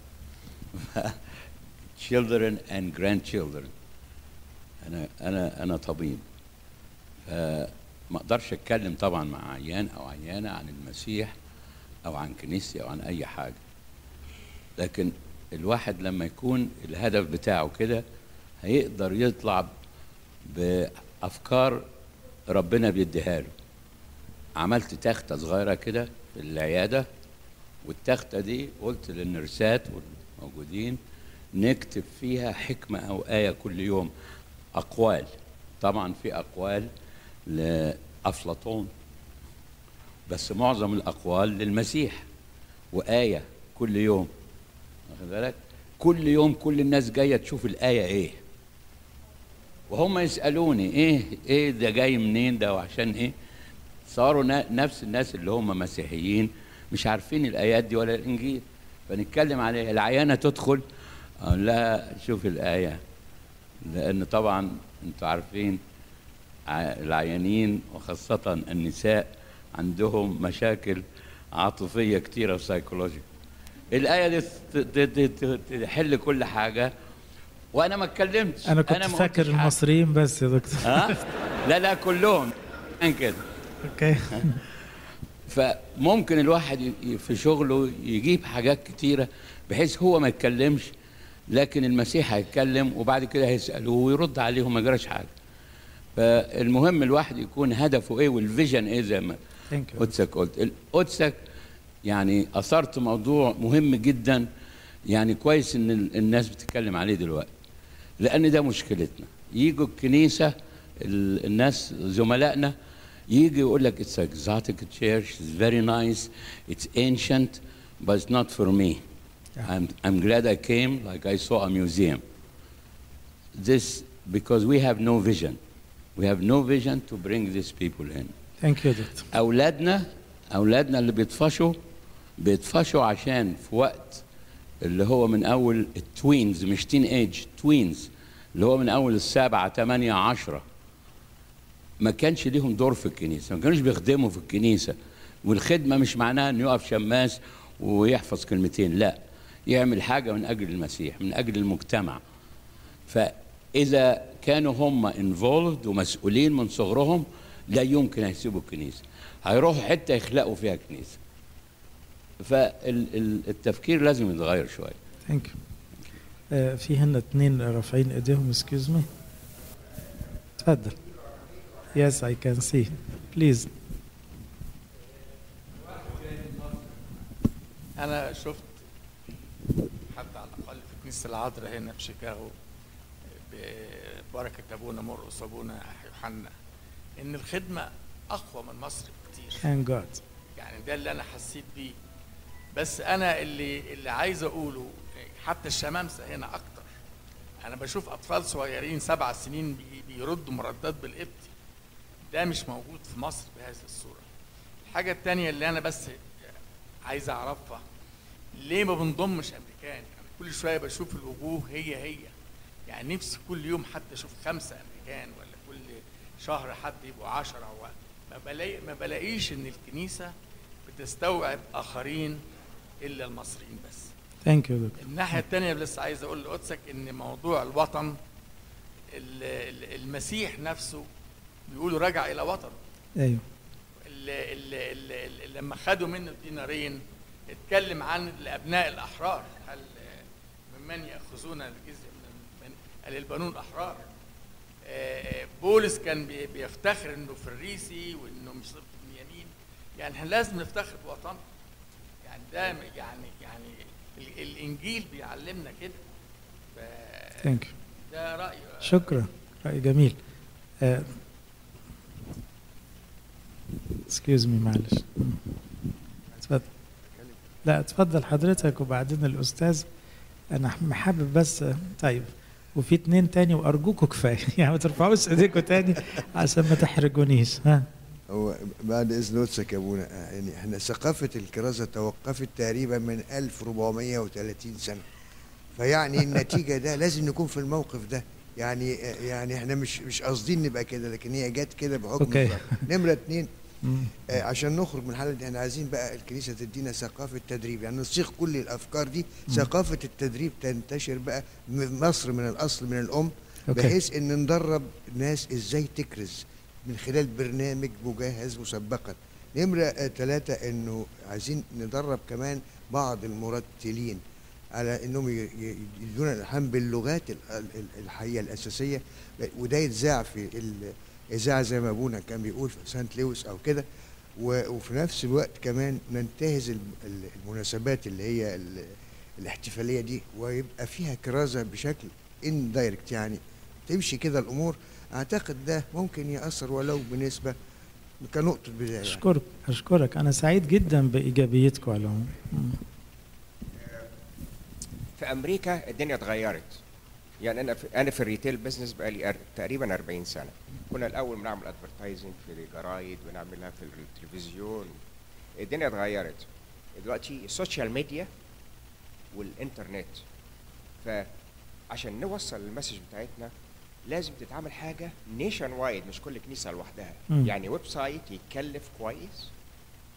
children and grandchildren انا انا انا طبيب فما اقدرش اتكلم طبعا مع عيان او عيانه عن المسيح او عن كنيستي او عن اي حاجه لكن الواحد لما يكون الهدف بتاعه كده هيقدر يطلع بافكار ربنا بيديها له عملت تختة صغيرة كده في العيادة والتختة دي قلت للنرسات والموجودين نكتب فيها حكمة أو آية كل يوم أقوال طبعا في أقوال لأفلاطون بس معظم الأقوال للمسيح وآية كل يوم واخد بالك كل يوم كل الناس جاية تشوف الآية إيه وهم يسألوني إيه إيه ده جاي منين ده وعشان إيه صاروا نا- نفس الناس اللي هم مسيحيين مش عارفين الايات دي ولا الانجيل فنتكلم عليها العيانه تدخل أقول لها شوف الايه لان طبعا انتوا عارفين ع- العيانين وخاصه النساء عندهم مشاكل عاطفيه كتيره وسايكولوجيك الآية دي ت- ت- ت- تحل كل حاجة وأنا ما اتكلمتش انا كنت ما فاكر قلتش حاجة. المصريين بس يا دكتور ها؟ لا لا كلهم كان كده اوكي فممكن الواحد ي- ي- في شغله يجيب حاجات كتيرة بحيث هو ما يتكلمش لكن المسيح هيتكلم وبعد كده هيسألوه ويرد عليهم ما يجراش حاجة فالمهم الواحد يكون هدفه ايه والفيجن ايه زي ما Thank you. قدسك قلت قدسك يعني اثرت موضوع مهم جدا يعني كويس ان ال- الناس بتتكلم عليه دلوقتي لان ده مشكلتنا يجوا الكنيسه ال- الناس زملائنا يجي يقول لك it's exotic church it's very nice it's ancient but it's not for me I'm, I'm glad I came like I saw a museum this because we have no vision we have no vision to bring these people in ثانك يو دكتور اولادنا اولادنا اللي بيطفشوا بيطفشوا عشان في وقت اللي هو من اول التوينز مش تين ايج توينز اللي هو من اول السابعه ثمانية عشرة ما كانش ليهم دور في الكنيسه ما كانوش بيخدموا في الكنيسه والخدمه مش معناها انه يقف شماس ويحفظ كلمتين لا يعمل حاجه من اجل المسيح من اجل المجتمع فاذا كانوا هم انفولد ومسؤولين من صغرهم لا يمكن هيسيبوا الكنيسه هيروحوا حته يخلقوا فيها كنيسه فالتفكير لازم يتغير شويه ثانك يو في هنا اتنين رافعين ايديهم اسكيوز مي اتفضل يس اي كان سي بليز انا شفت حتى على الاقل في كنيسه العذراء هنا في شيكاغو ببركه ابونا مرقس وابونا يوحنا ان الخدمه اقوى من مصر بكتير ثانك جاد يعني ده اللي انا حسيت بيه بس انا اللي اللي عايز اقوله حتى الشمامسه هنا اكتر انا بشوف اطفال صغيرين سبع سنين بي- بيردوا مردات بالقبطي ده مش موجود في مصر بهذه الصوره الحاجه التانية اللي انا بس عايز اعرفها ليه ما بنضمش امريكان يعني كل شويه بشوف الوجوه هي هي يعني نفسي كل يوم حتى اشوف خمسه امريكان ولا كل شهر حد يبقوا عشرة و ما بلاقي ما بلاقيش ان الكنيسه بتستوعب اخرين الا المصريين بس ثانك يو دكتور الناحيه الثانيه اللي لسه عايز اقول لقدسك ان موضوع الوطن ال- ال- المسيح نفسه بيقولوا رجع الى وطنه ايوه ال- ال- ال- ال- لما خدوا منه الدينارين اتكلم عن الابناء الاحرار هل ممن ياخذون الجزيه من من قال البنون احرار آه، بولس كان بي- بيفتخر انه فريسي وانه مش ضد اليمين يعني احنا لازم نفتخر بوطننا يعني ده م- يعني يعني ال- الانجيل بيعلمنا كده ف- ثانك يو ده رايي شكرا رأي جميل اكسكيوز مي معلش اتفضل لا اتفضل حضرتك وبعدين الاستاذ انا حابب بس طيب وفي اتنين تاني وارجوكوا كفايه يعني ما ترفعوش ايديكوا تاني عشان ما تحرجونيش ها هو بعد اذن لطفك يا ابونا يعني احنا ثقافه الكرازه توقفت تقريبا من 1430 سنه فيعني النتيجه ده لازم نكون في الموقف ده يعني يعني احنا مش مش قاصدين نبقى كده لكن هي جت كده بحكم أوكي. الظرف. نمره اتنين مم. آه، عشان نخرج من الحاله دي احنا عايزين بقى الكنيسه تدينا ثقافه تدريب يعني نصيغ كل الافكار دي مم. ثقافه التدريب تنتشر بقى من مصر من الاصل من الام أوكي. بحيث ان ندرب ناس ازاي تكرز من خلال برنامج مجهز مسبقا نمرة ثلاثة انه عايزين ندرب كمان بعض المرتلين على انهم ي- ي- يدونا الالهام باللغات ال- ال- الحقيقة الاساسية وده يتذاع في الاذاعة زي ما ابونا كان بيقول في سانت لويس او كده و- وفي نفس الوقت كمان ننتهز الم- ال- المناسبات اللي هي ال- الاحتفالية دي ويبقى فيها كرازة بشكل اندايركت يعني تمشي كده الامور اعتقد ده ممكن ياثر ولو بنسبه كنقطه بدايه يعني. اشكرك اشكرك انا سعيد جدا بايجابيتكم على العموم مم. في امريكا الدنيا اتغيرت يعني انا في انا في الريتيل بزنس بقالي أر- تقريبا 40 سنه كنا الاول بنعمل ادفرتايزنج في الجرايد ونعملها في التلفزيون الدنيا اتغيرت دلوقتي السوشيال ميديا والانترنت فعشان نوصل المسج بتاعتنا لازم تتعمل حاجه نيشن وايد مش كل كنيسه لوحدها مم. يعني ويب سايت يتكلف كويس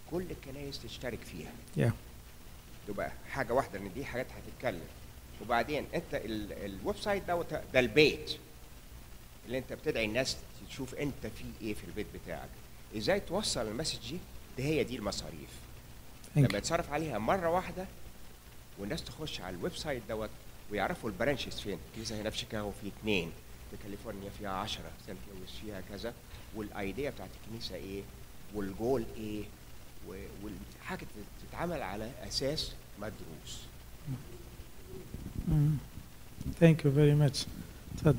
كل الكنايس تشترك فيها يا تبقى حاجه واحده ان دي حاجات هتتكلم وبعدين انت ال- الويب سايت دوت ده البيت اللي انت بتدعي الناس تشوف انت في ايه في البيت بتاعك ازاي توصل المسج دي دي هي دي المصاريف Thank لما you. يتصرف عليها مره واحده والناس تخش على الويب سايت دوت ويعرفوا البرانشز فين الكنيسه هنا في شيكاغو في اثنين في كاليفورنيا فيها 10 سانت لويس فيها كذا والايديا بتاعت الكنيسه ايه والجول ايه و- والحاجه تتعمل على اساس مدروس ثانك يو فيري ماتش اتفضل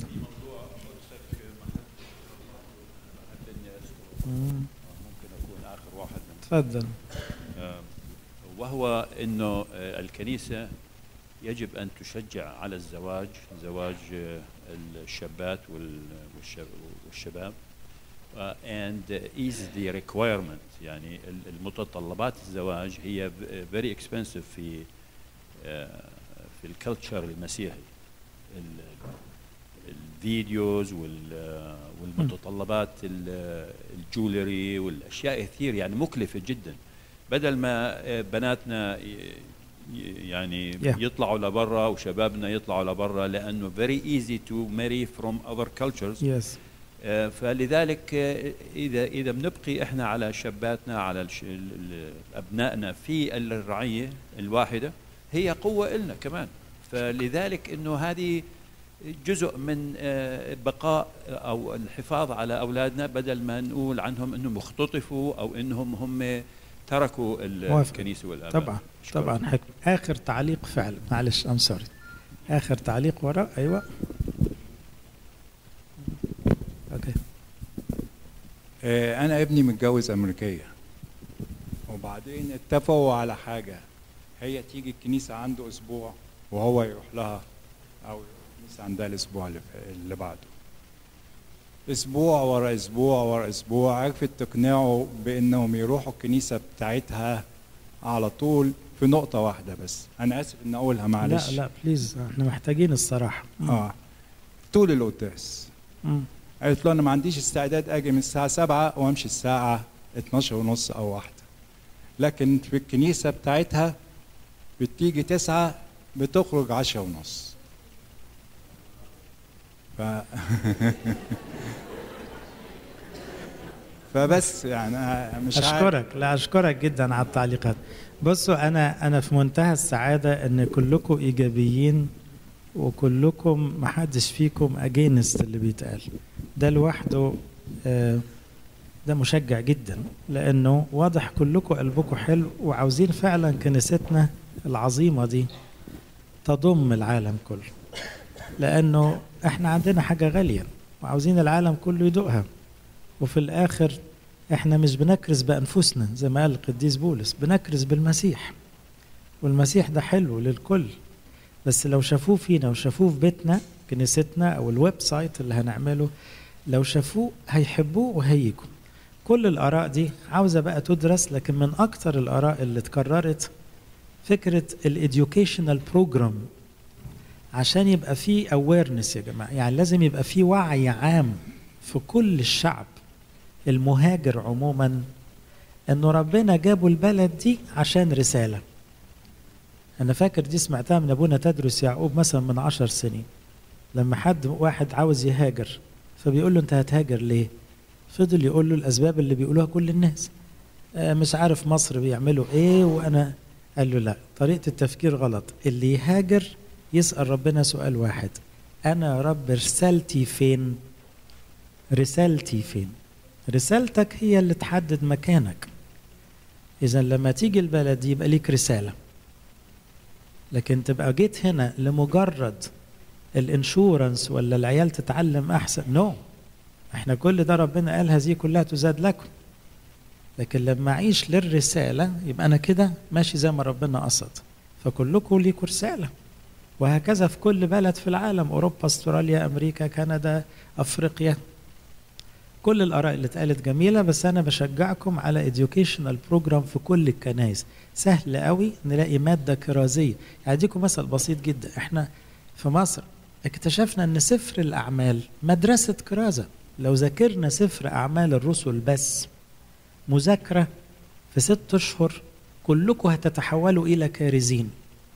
مم. ممكن اكون اخر واحد من تفضل آه، وهو انه آه، الكنيسه يجب ان تشجع على الزواج زواج آه، الشابات وال- والشب- والشباب آه، and ease the requirement يعني ال- المتطلبات الزواج هي v- very expensive في آه، في الكلتشر المسيحي ال- الفيديوز وال- والمتطلبات ال- الجولري والاشياء كثير يعني مكلفه جدا بدل ما آه، بناتنا ي- ي- يعني Yeah. يطلعوا لبرا وشبابنا يطلعوا لبرا لانه very easy to marry from other cultures Yes. آه، فلذلك آه، اذا اذا بنبقي احنا على شاباتنا على الش- ال- ال- ابنائنا في الرعيه الواحده هي قوه لنا كمان فلذلك انه هذه جزء من آه، بقاء او الحفاظ على اولادنا بدل ما نقول عنهم انهم اختطفوا او انهم هم تركوا ال- موافق. الكنيسه والاباء طبعا طبعا حكم اخر تعليق فعلا معلش ام سوري اخر تعليق وراء ايوه اوكي آه، أنا ابني متجوز أمريكية وبعدين اتفقوا على حاجة هي تيجي الكنيسة عنده أسبوع وهو يروح لها أو الكنيسة عندها الأسبوع اللي ف- اللي بعده أسبوع ورا أسبوع ورا أسبوع عرفت تقنعه بإنهم يروحوا الكنيسة بتاعتها على طول في نقطة واحدة بس أنا آسف إن أقولها معلش لا لا بليز احنا محتاجين الصراحه اه طول القداس مم. قالت له انا ما عنديش استعداد اجي من الساعه 7 وامشي الساعه 12 ونص او واحدة لكن في الكنيسه بتاعتها بتيجي 9 بتخرج 10 ونص ف فبس يعني أنا مش عارف اشكرك لا اشكرك جدا على التعليقات بصوا انا انا في منتهى السعاده ان كلكم ايجابيين وكلكم ما حدش فيكم اجينست اللي بيتقال ده لوحده آه، ده مشجع جدا لانه واضح كلكم قلبكم حلو وعاوزين فعلا كنيستنا العظيمه دي تضم العالم كله لانه احنا عندنا حاجه غاليه وعاوزين العالم كله يدوقها وفي الاخر احنا مش بنكرز بانفسنا زي ما قال القديس بولس بنكرز بالمسيح والمسيح ده حلو للكل بس لو شافوه فينا وشافوه في بيتنا كنيستنا او الويب سايت اللي هنعمله لو شافوه هيحبوه وهيجوا كل الاراء دي عاوزه بقى تدرس لكن من اكتر الاراء اللي اتكررت فكره الاديوكيشنال بروجرام عشان يبقى فيه اويرنس يا جماعه يعني لازم يبقى فيه وعي عام في كل الشعب المهاجر عموما انه ربنا جابوا البلد دي عشان رساله انا فاكر دي سمعتها من ابونا تدرس يعقوب مثلا من عشر سنين لما حد واحد عاوز يهاجر فبيقول له انت هتهاجر ليه فضل يقول له الاسباب اللي بيقولوها كل الناس آه، مش عارف مصر بيعملوا ايه وانا قال له لا طريقه التفكير غلط اللي يهاجر يسال ربنا سؤال واحد انا يا رب رسالتي فين رسالتي فين رسالتك هي اللي تحدد مكانك اذا لما تيجي البلد دي يبقى ليك رساله لكن تبقى جيت هنا لمجرد الانشورنس ولا العيال تتعلم احسن نو no. احنا كل ده ربنا قال هذه كلها تزاد لكم لكن لما اعيش للرساله يبقى انا كده ماشي زي ما ربنا قصد فكلكم ليكوا رساله وهكذا في كل بلد في العالم اوروبا استراليا امريكا كندا افريقيا كل الاراء اللي اتقالت جميله بس انا بشجعكم على educational بروجرام في كل الكنائس سهل قوي نلاقي ماده كرازيه يعني اديكم مثل بسيط جدا احنا في مصر اكتشفنا ان سفر الاعمال مدرسه كرازه لو ذاكرنا سفر اعمال الرسل بس مذاكره في ست اشهر كلكم هتتحولوا الى كارزين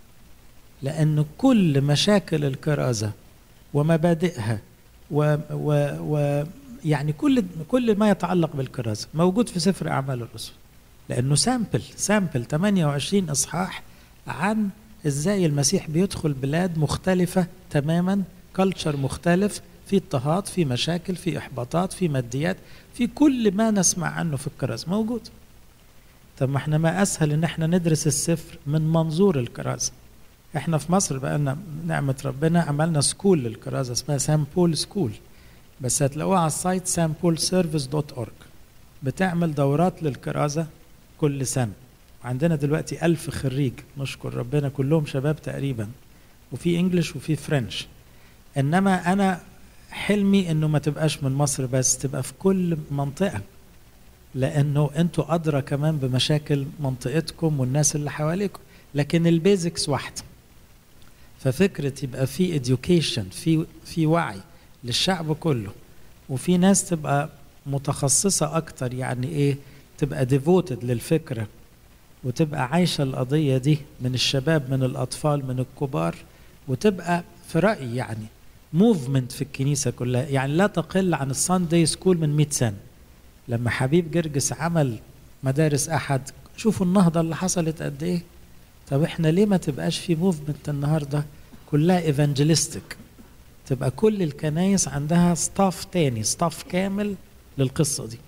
لان كل مشاكل الكرازه ومبادئها و, و, و يعني كل كل ما يتعلق بالكرازه موجود في سفر اعمال الرسل لانه سامبل سامبل 28 اصحاح عن ازاي المسيح بيدخل بلاد مختلفه تماما كلتشر مختلف في اضطهاد في مشاكل في احباطات في ماديات في كل ما نسمع عنه في الكرازه موجود طب ما احنا ما اسهل ان احنا ندرس السفر من منظور الكرازه احنا في مصر بقى لنا نعمه ربنا عملنا سكول للكرازه اسمها سان بول سكول بس هتلاقوها على السايت sampolservice.org بتعمل دورات للكرازه كل سنه عندنا دلوقتي ألف خريج نشكر ربنا كلهم شباب تقريبا وفي انجلش وفي فرنش انما انا حلمي انه ما تبقاش من مصر بس تبقى في كل منطقه لانه انتوا ادرى كمان بمشاكل منطقتكم والناس اللي حواليكم لكن البيزكس واحده ففكره يبقى في education في في وعي للشعب كله وفي ناس تبقى متخصصه اكتر يعني ايه تبقى ديفوتد للفكره وتبقى عايشه القضيه دي من الشباب من الاطفال من الكبار وتبقى في رايي يعني موفمنت في الكنيسه كلها يعني لا تقل عن الساندي سكول من 100 سنه لما حبيب جرجس عمل مدارس احد شوفوا النهضه اللي حصلت قد ايه طب احنا ليه ما تبقاش في موفمنت النهارده كلها ايفانجيلستيك تبقى كل الكنايس عندها ستاف تاني ستاف كامل للقصه دي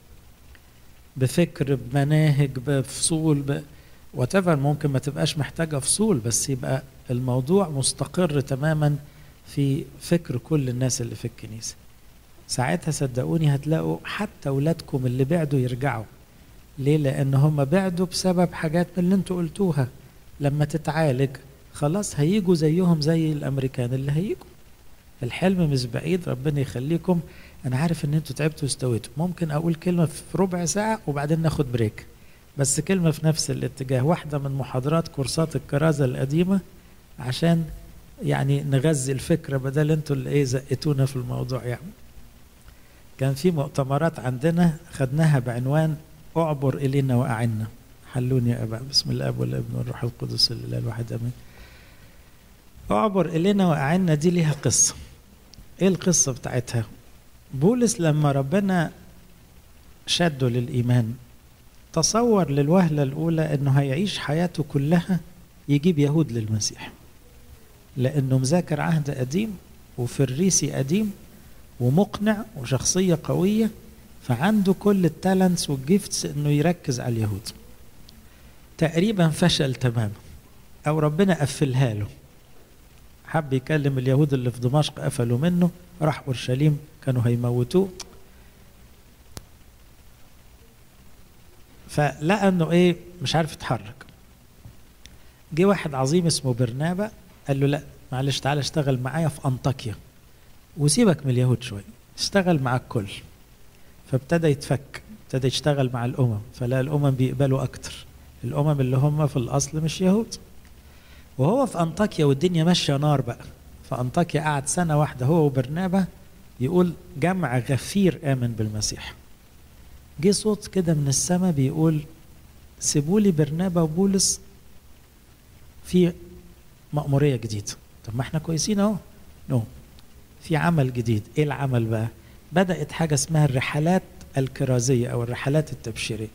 بفكر بمناهج بفصول ب... وات ممكن ما تبقاش محتاجه فصول بس يبقى الموضوع مستقر تماما في فكر كل الناس اللي في الكنيسه ساعتها صدقوني هتلاقوا حتى اولادكم اللي بعدوا يرجعوا ليه لان هم بعدوا بسبب حاجات من اللي انتوا قلتوها لما تتعالج خلاص هيجوا زيهم زي الامريكان اللي هيجوا الحلم مش بعيد ربنا يخليكم انا عارف ان انتوا تعبتوا واستويتوا ممكن اقول كلمه في ربع ساعه وبعدين ناخد بريك بس كلمه في نفس الاتجاه واحده من محاضرات كورسات الكرازه القديمه عشان يعني نغذي الفكره بدل انتوا اللي ايه زقتونا في الموضوع يعني كان في مؤتمرات عندنا خدناها بعنوان اعبر الينا واعنا حلوني يا ابا بسم الاب والابن والروح القدس الاله الواحد امين اعبر الينا واعنا دي ليها قصه ايه القصه بتاعتها بولس لما ربنا شده للايمان تصور للوهله الاولى انه هيعيش حياته كلها يجيب يهود للمسيح لانه مذاكر عهد قديم وفريسي قديم ومقنع وشخصيه قويه فعنده كل التالنتس والجيفتس انه يركز على اليهود تقريبا فشل تماما او ربنا قفلها له حب يكلم اليهود اللي في دمشق قفلوا منه راح اورشليم كانوا هيموتوه فلقى انه ايه مش عارف يتحرك جه واحد عظيم اسمه برنابا قال له لا معلش تعالى اشتغل معايا في انطاكيا وسيبك من اليهود شويه اشتغل مع الكل فابتدى يتفك ابتدى يشتغل مع الامم فلا الامم بيقبلوا اكتر الامم اللي هم في الاصل مش يهود وهو في انطاكيا والدنيا ماشيه نار بقى في انطاكيا قعد سنه واحده هو وبرنابا يقول جمع غفير امن بالمسيح جه صوت كده من السماء بيقول سيبوا لي برنابا وبولس في مأمورية جديدة طب ما احنا كويسين اهو نو في عمل جديد ايه العمل بقى بدأت حاجة اسمها الرحلات الكرازية او الرحلات التبشيرية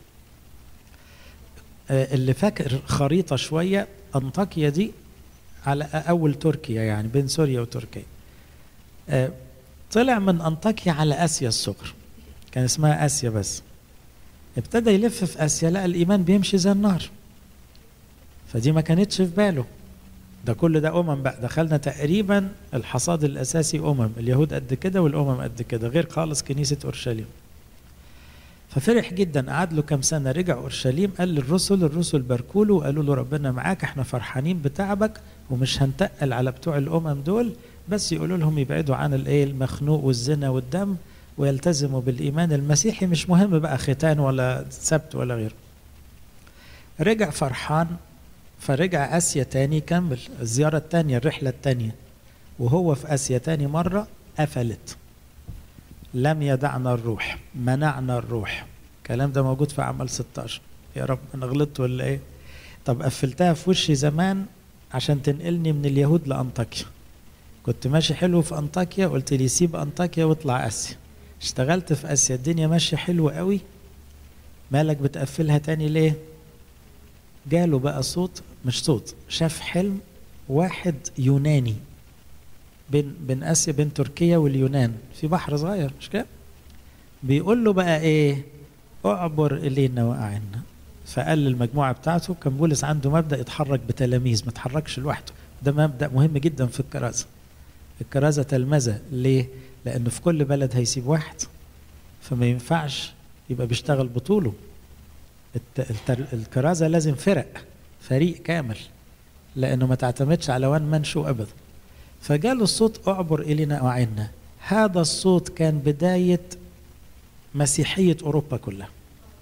آه اللي فاكر خريطة شوية انطاكيا دي على اول تركيا يعني بين سوريا وتركيا آه طلع من انطاكيا على اسيا الصغرى كان اسمها اسيا بس ابتدى يلف في اسيا لقى الايمان بيمشي زي النار فدي ما كانتش في باله ده كل ده امم بقى دخلنا تقريبا الحصاد الاساسي امم اليهود قد كده والامم قد كده غير خالص كنيسه اورشليم ففرح جدا قعد له كام سنه رجع اورشليم قال للرسل الرسل باركوا له وقالوا له ربنا معاك احنا فرحانين بتعبك ومش هنتقل على بتوع الامم دول بس يقولوا لهم يبعدوا عن الايه المخنوق والزنا والدم ويلتزموا بالايمان المسيحي مش مهم بقى ختان ولا سبت ولا غيره رجع فرحان فرجع اسيا تاني كمل الزياره التانيه الرحله التانيه وهو في اسيا تاني مره قفلت لم يدعنا الروح منعنا الروح الكلام ده موجود في عمل 16 يا رب انا غلطت ولا ايه طب قفلتها في وشي زمان عشان تنقلني من اليهود لانطاكيا كنت ماشي حلو في انطاكيا قلت لي سيب انطاكيا واطلع اسيا اشتغلت في اسيا الدنيا ماشيه حلوه قوي مالك بتقفلها تاني ليه جاله بقى صوت مش صوت شاف حلم واحد يوناني بين بين اسيا بين تركيا واليونان في بحر صغير مش كده بيقول له بقى ايه اعبر الينا واعنا فقال للمجموعه بتاعته كان بولس عنده مبدا يتحرك بتلاميذ ما يتحركش لوحده ده مبدا مهم جدا في الكرازه الكرازه تلمذه ليه لانه في كل بلد هيسيب واحد فما ينفعش يبقى بيشتغل بطوله الت- التر- الكرازه لازم فرق فريق كامل لانه ما تعتمدش على وان مان شو ابدا فجاله الصوت اعبر الينا واعنا هذا الصوت كان بدايه مسيحيه اوروبا كلها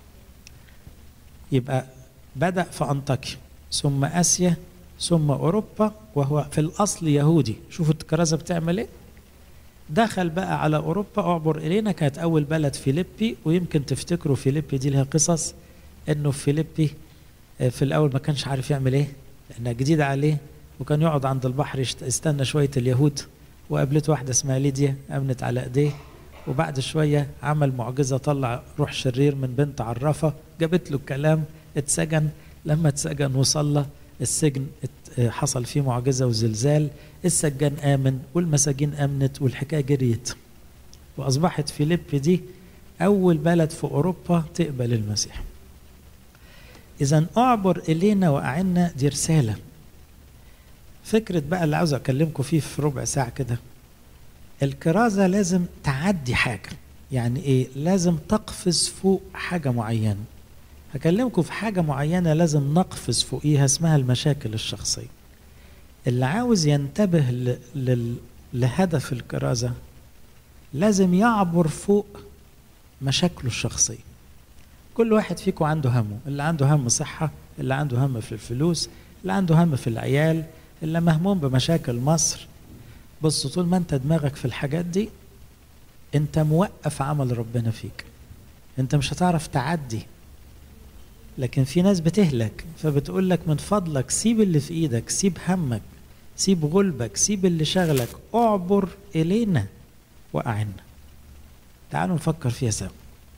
يبقى بدا في انطاكيا ثم اسيا ثم اوروبا وهو في الاصل يهودي شوفوا الكرازه بتعمل ايه دخل بقى على اوروبا اعبر الينا كانت اول بلد فيليبي ويمكن تفتكروا فيليبي دي لها قصص انه في فيليبي آه، في الاول ما كانش عارف يعمل ايه لانها جديده عليه وكان يقعد عند البحر يشت- يستنى شويه اليهود وقابلته واحده اسمها ليديا امنت على ايديه وبعد شويه عمل معجزه طلع روح شرير من بنت عرافه جابت له الكلام اتسجن لما اتسجن وصلى السجن ات- آه، حصل فيه معجزه وزلزال السجان امن والمساجين امنت والحكايه جريت واصبحت فيليبي دي اول بلد في اوروبا تقبل المسيح اذا اعبر الينا واعنا دي رساله فكره بقى اللي عاوز اكلمكم فيه في ربع ساعه كده الكرازه لازم تعدي حاجه يعني ايه لازم تقفز فوق حاجه معينه هكلمكم في حاجه معينه لازم نقفز فوقيها اسمها المشاكل الشخصيه اللي عاوز ينتبه ل... لل... لهدف الكرازه لازم يعبر فوق مشاكله الشخصيه كل واحد فيكم عنده همه اللي عنده هم صحه اللي عنده هم في الفلوس اللي عنده هم في العيال اللي مهموم بمشاكل مصر بص طول ما انت دماغك في الحاجات دي انت موقف عمل ربنا فيك انت مش هتعرف تعدي لكن في ناس بتهلك فبتقول لك من فضلك سيب اللي في ايدك سيب همك سيب غلبك سيب اللي شغلك اعبر الينا واعنا تعالوا نفكر فيها سوا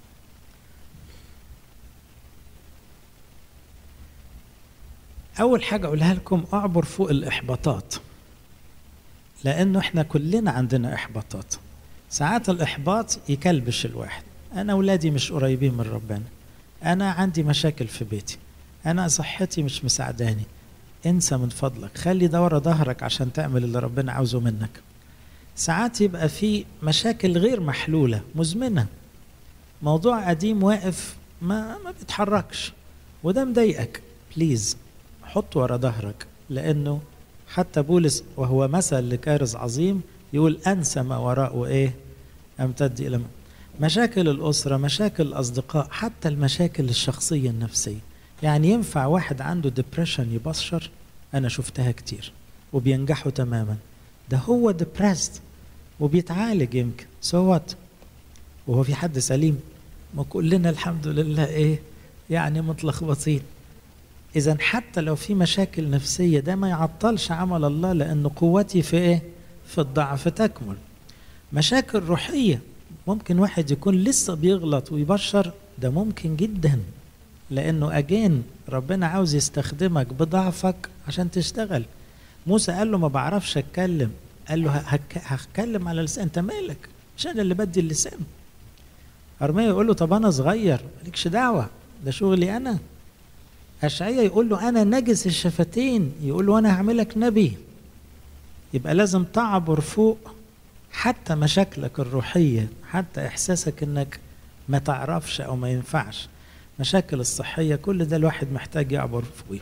اول حاجه اقولها لكم اعبر فوق الاحباطات لانه احنا كلنا عندنا احباطات ساعات الاحباط يكلبش الواحد انا اولادي مش قريبين من ربنا انا عندي مشاكل في بيتي انا صحتي مش مساعداني انسى من فضلك خلي ده ورا ظهرك عشان تعمل اللي ربنا عاوزه منك ساعات يبقى في مشاكل غير محلوله مزمنه موضوع قديم واقف ما ما بيتحركش وده مضايقك بليز حطه ورا ظهرك لانه حتى بولس وهو مثل لكارز عظيم يقول انسى ما وراءه ايه امتد الى ما مشاكل الاسره مشاكل الاصدقاء حتى المشاكل الشخصيه النفسيه يعني ينفع واحد عنده ديبريشن يبشر انا شفتها كتير وبينجحوا تماما ده هو ديبريست وبيتعالج يمكن سو وات وهو في حد سليم ما كلنا الحمد لله ايه يعني متلخبطين اذا حتى لو في مشاكل نفسيه ده ما يعطلش عمل الله لان قوتي في ايه في الضعف تكمل مشاكل روحيه ممكن واحد يكون لسه بيغلط ويبشر ده ممكن جدا لانه اجين ربنا عاوز يستخدمك بضعفك عشان تشتغل موسى قال له ما بعرفش اتكلم قال له هك- هتكلم على لسان انت مالك مش انا اللي بدي اللسان ارميا يقول له طب انا صغير مالكش دعوه ده شغلي انا اشعيا يقول له انا نجس الشفتين يقول له انا هعملك نبي يبقى لازم تعبر فوق حتى مشاكلك الروحيه حتى احساسك انك ما تعرفش او ما ينفعش مشاكل الصحيه كل ده الواحد محتاج يعبر فوقيه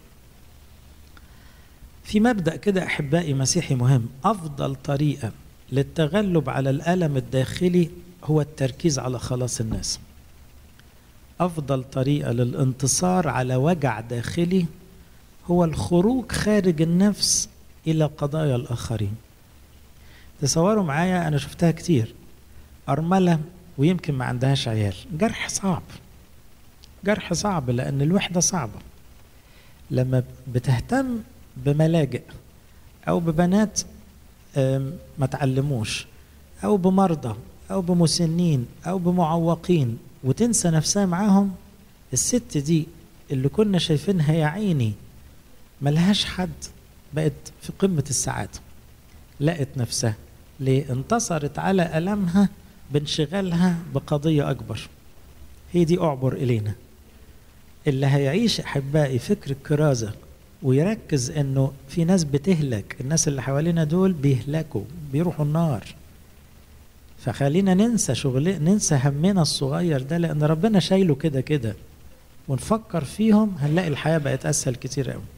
في مبدا كده احبائي مسيحي مهم افضل طريقه للتغلب على الالم الداخلي هو التركيز على خلاص الناس افضل طريقه للانتصار على وجع داخلي هو الخروج خارج النفس الى قضايا الاخرين تصوروا معايا انا شفتها كتير ارمله ويمكن ما عندهاش عيال جرح صعب جرح صعب لأن الوحدة صعبة لما بتهتم بملاجئ أو ببنات آم، ما تعلموش أو بمرضى أو بمسنين أو بمعوقين وتنسى نفسها معاهم الست دي اللي كنا شايفينها يا عيني ملهاش حد بقت في قمة السعادة لقت نفسها ليه انتصرت على ألمها بانشغالها بقضية أكبر هي دي أعبر إلينا اللي هيعيش أحبائي فكر الكرازة ويركز انه في ناس بتهلك الناس اللي حوالينا دول بيهلكوا بيروحوا النار فخلينا ننسى شغل ننسى همنا الصغير ده لان ربنا شايله كده كده ونفكر فيهم هنلاقي الحياه بقت اسهل كتير قوي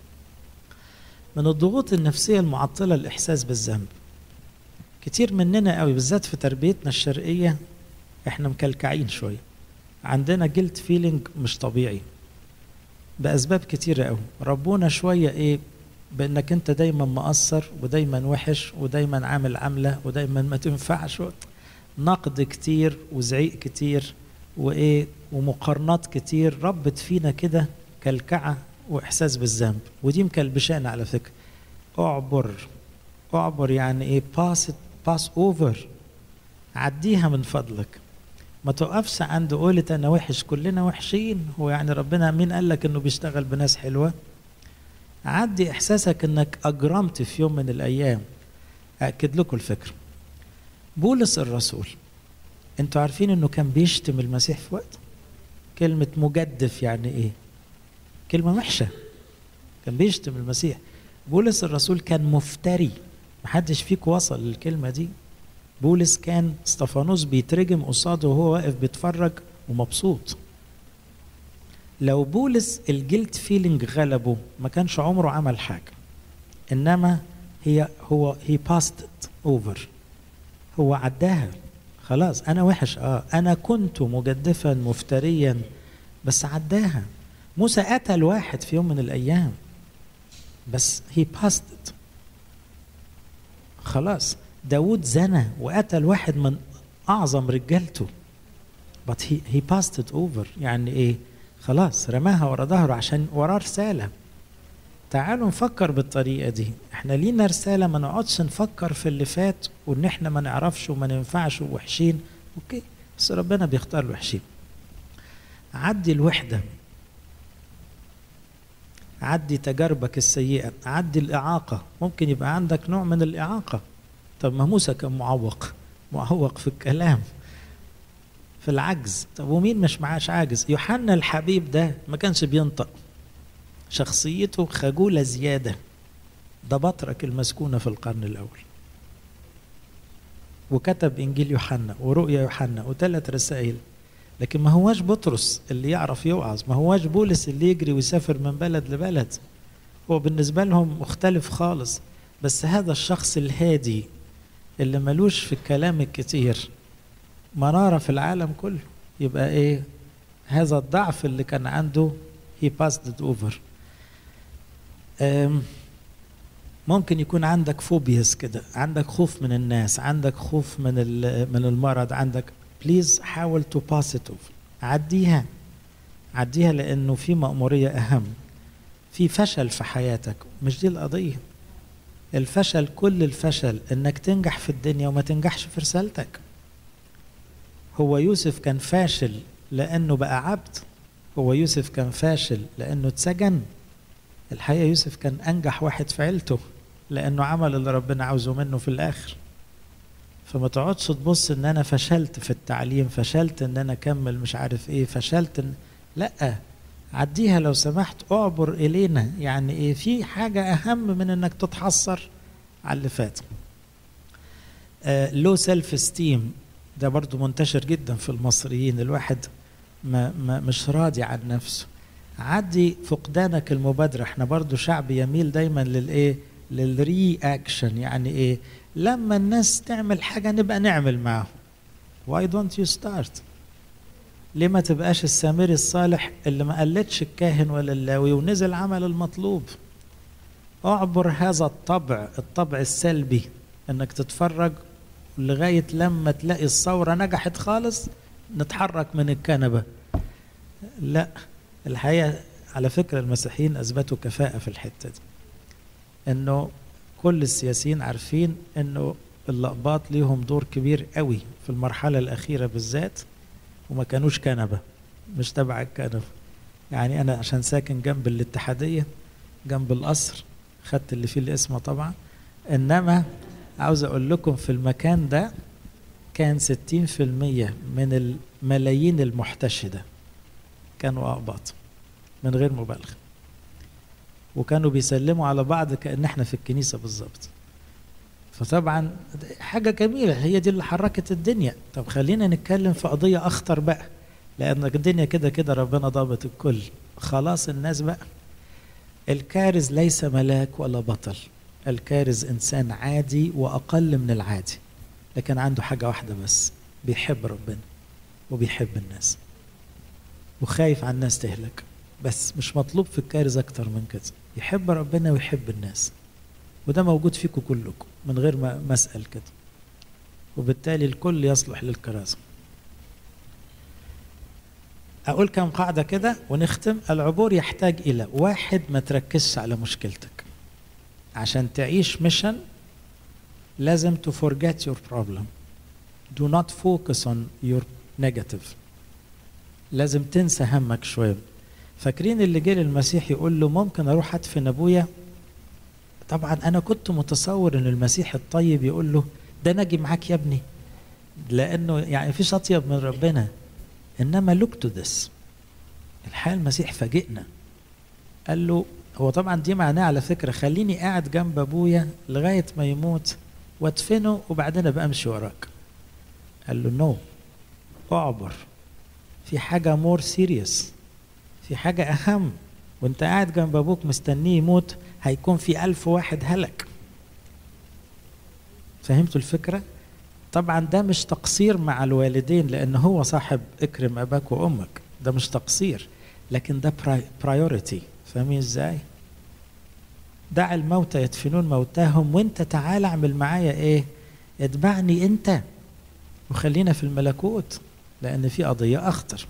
من الضغوط النفسيه المعطله الاحساس بالذنب كتير مننا قوي بالذات في تربيتنا الشرقيه احنا مكلكعين شويه عندنا جلد فيلينج مش طبيعي باسباب كتيره قوي ربونا شويه ايه بانك انت دايما مقصر ودايما وحش ودايما عامل عامله ودايما ما تنفعش نقد كتير وزعيق كتير وايه ومقارنات كتير ربت فينا كده كلكعه واحساس بالذنب ودي مكلبشانا على فكره اعبر اعبر يعني ايه باس باس اوفر عديها من فضلك ما تقفش عند قولة انا وحش كلنا وحشين هو يعني ربنا مين قال لك انه بيشتغل بناس حلوه عدي احساسك انك اجرمت في يوم من الايام اكد لكم الفكره بولس الرسول انتوا عارفين انه كان بيشتم المسيح في وقت كلمه مجدف يعني ايه كلمه وحشه كان بيشتم المسيح بولس الرسول كان مفتري محدش فيكم وصل للكلمه دي بولس كان استفانوس بيترجم قصاده وهو واقف بيتفرج ومبسوط لو بولس الجلد فيلينج غلبه ما كانش عمره عمل حاجه انما هي هو هي باست اوفر هو عداها خلاص انا وحش اه انا كنت مجدفا مفتريا بس عداها موسى قتل واحد في يوم من الايام بس هي باست خلاص داود زنى وقتل واحد من اعظم رجالته but he, he passed it over يعني ايه خلاص رماها ورا ظهره عشان وراه رساله تعالوا نفكر بالطريقه دي احنا لينا رساله ما نقعدش نفكر في اللي فات وان احنا ما نعرفش وما ننفعش ووحشين اوكي بس ربنا بيختار الوحشين عدي الوحده عدي تجاربك السيئه عدي الاعاقه ممكن يبقى عندك نوع من الاعاقه طب ما موسى كان معوق معوق في الكلام في العجز طب ومين مش معاش عاجز يوحنا الحبيب ده ما كانش بينطق شخصيته خجولة زيادة ده بطرك المسكونة في القرن الأول وكتب إنجيل يوحنا ورؤيا يوحنا وثلاث رسائل لكن ما هواش بطرس اللي يعرف يوعظ ما هواش بولس اللي يجري ويسافر من بلد لبلد هو بالنسبة لهم مختلف خالص بس هذا الشخص الهادي اللي ملوش في الكلام الكتير منارة في العالم كله يبقى ايه هذا الضعف اللي كان عنده he passed it over ممكن يكون عندك فوبياس كده عندك خوف من الناس عندك خوف من من المرض عندك بليز حاول تو باس ات عديها عديها لانه في مأمورية اهم في فشل في حياتك مش دي القضية الفشل كل الفشل انك تنجح في الدنيا وما تنجحش في رسالتك هو يوسف كان فاشل لانه بقى عبد هو يوسف كان فاشل لانه اتسجن الحقيقه يوسف كان انجح واحد في عيلته لانه عمل اللي ربنا عاوزه منه في الاخر فما تقعدش تبص ان انا فشلت في التعليم فشلت ان انا اكمل مش عارف ايه فشلت إن... لا عديها لو سمحت اعبر الينا يعني ايه في حاجه اهم من انك تتحسر على اللي فات لو سيلف ستيم ده برضو منتشر جدا في المصريين الواحد ما, ما مش راضي عن نفسه عدي فقدانك المبادرة احنا برضو شعب يميل دايما للايه للري اكشن يعني ايه لما الناس تعمل حاجة نبقى نعمل معاهم why don't you start ليه ما تبقاش السامري الصالح اللي ما قلتش الكاهن ولا اللاوي ونزل عمل المطلوب اعبر هذا الطبع الطبع السلبي انك تتفرج لغاية لما تلاقي الثورة نجحت خالص نتحرك من الكنبة لا الحقيقة على فكرة المسيحيين أثبتوا كفاءة في الحتة دي إنه كل السياسيين عارفين إنه اللقباط ليهم دور كبير قوي في المرحلة الأخيرة بالذات وما كانوش كنبة مش تبع الكنبة يعني أنا عشان ساكن جنب الاتحادية جنب القصر خدت اللي فيه الاسم طبعا إنما عاوز أقول لكم في المكان ده كان 60% من الملايين المحتشدة كانوا أقباط من غير مبالغة وكانوا بيسلموا على بعض كأن احنا في الكنيسة بالظبط فطبعا حاجة جميلة هي دي اللي حركت الدنيا طب خلينا نتكلم في قضية أخطر بقى لأن الدنيا كده كده ربنا ضابط الكل خلاص الناس بقى الكارز ليس ملاك ولا بطل الكارز إنسان عادي وأقل من العادي لكن عنده حاجة واحدة بس بيحب ربنا وبيحب الناس وخايف على الناس تهلك بس مش مطلوب في الكارز أكتر من كده يحب ربنا ويحب الناس وده موجود فيكم كلكم من غير ما مسأل كده وبالتالي الكل يصلح للكراسة أقول كم قاعدة كده ونختم العبور يحتاج إلى واحد ما تركزش على مشكلتك عشان تعيش ميشن لازم to forget your problem do not focus on your negative لازم تنسى همك شوية فاكرين اللي جه للمسيح يقول له ممكن اروح ادفن ابويا طبعا انا كنت متصور ان المسيح الطيب يقول له ده انا اجي معاك يا ابني لانه يعني مفيش اطيب من ربنا انما look to this الحقيقه المسيح فاجئنا قال له هو طبعا دي معناه على فكره خليني قاعد جنب ابويا لغايه ما يموت وادفنه وبعدين ابقى امشي وراك قال له نو no. اعبر في حاجه مور سيريس في حاجه اهم وانت قاعد جنب ابوك مستنيه يموت هيكون في ألف واحد هلك فهمتوا الفكرة؟ طبعا ده مش تقصير مع الوالدين لأن هو صاحب اكرم أباك وأمك ده مش تقصير لكن ده برايورتي فاهمين ازاي؟ دع الموتى يدفنون موتاهم وانت تعال اعمل معايا ايه؟ اتبعني انت وخلينا في الملكوت لأن في قضية أخطر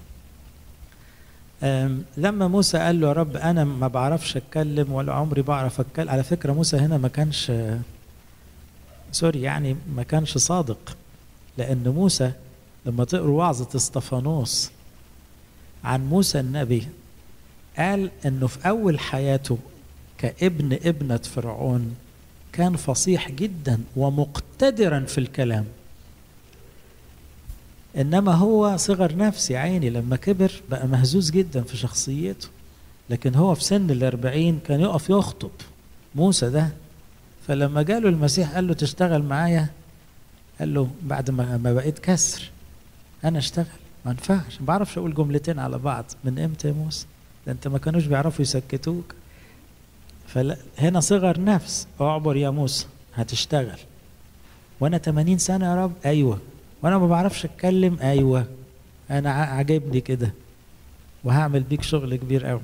لما موسى قال له يا رب انا ما بعرفش اتكلم ولا عمري بعرف اتكلم على فكره موسى هنا ما كانش سوري يعني ما كانش صادق لان موسى لما تقروا وعظه اسطفانوس عن موسى النبي قال انه في اول حياته كابن ابنه فرعون كان فصيح جدا ومقتدرا في الكلام انما هو صغر نفسي عيني لما كبر بقى مهزوز جدا في شخصيته لكن هو في سن الأربعين كان يقف يخطب موسى ده فلما جاله المسيح قال له تشتغل معايا قال له بعد ما ما بقيت كسر انا اشتغل ما ينفعش ما بعرفش اقول جملتين على بعض من امتى يا موسى ده انت ما كانوش بيعرفوا يسكتوك فهنا صغر نفس اعبر يا موسى هتشتغل وانا 80 سنه يا رب ايوه وانا ما بعرفش اتكلم ايوه انا عاجبني كده وهعمل بيك شغل كبير قوي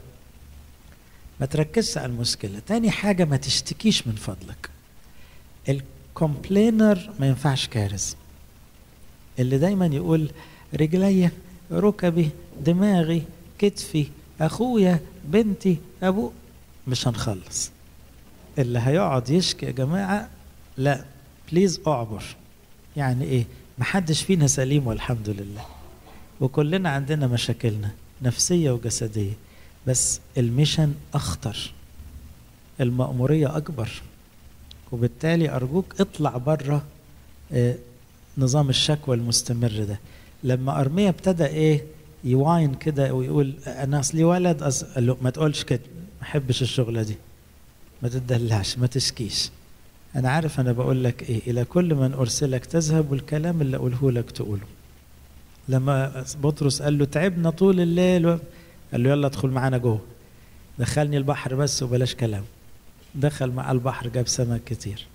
ما تركزش على المشكله تاني حاجه ما تشتكيش من فضلك الكومبلينر ما ينفعش كارث اللي دايما يقول رجليا ركبي دماغي كتفي اخويا بنتي ابو مش هنخلص اللي هيقعد يشكي يا جماعه لا بليز اعبر يعني ايه محدش فينا سليم والحمد لله وكلنا عندنا مشاكلنا نفسية وجسدية بس الميشن أخطر المأمورية أكبر وبالتالي أرجوك اطلع بره اه نظام الشكوى المستمر ده لما أرميا ابتدى إيه يواين كده ويقول أنا أصلي ولد أص... قال له ما تقولش كده ما أحبش الشغلة دي ما تدلعش ما تشكيش أنا عارف أنا بقول لك إيه إلى كل من أرسلك تذهب والكلام اللي أقوله لك تقوله لما بطرس قال له تعبنا طول الليل و... قال له يلا ادخل معانا جوه دخلني البحر بس وبلاش كلام دخل مع البحر جاب سمك كتير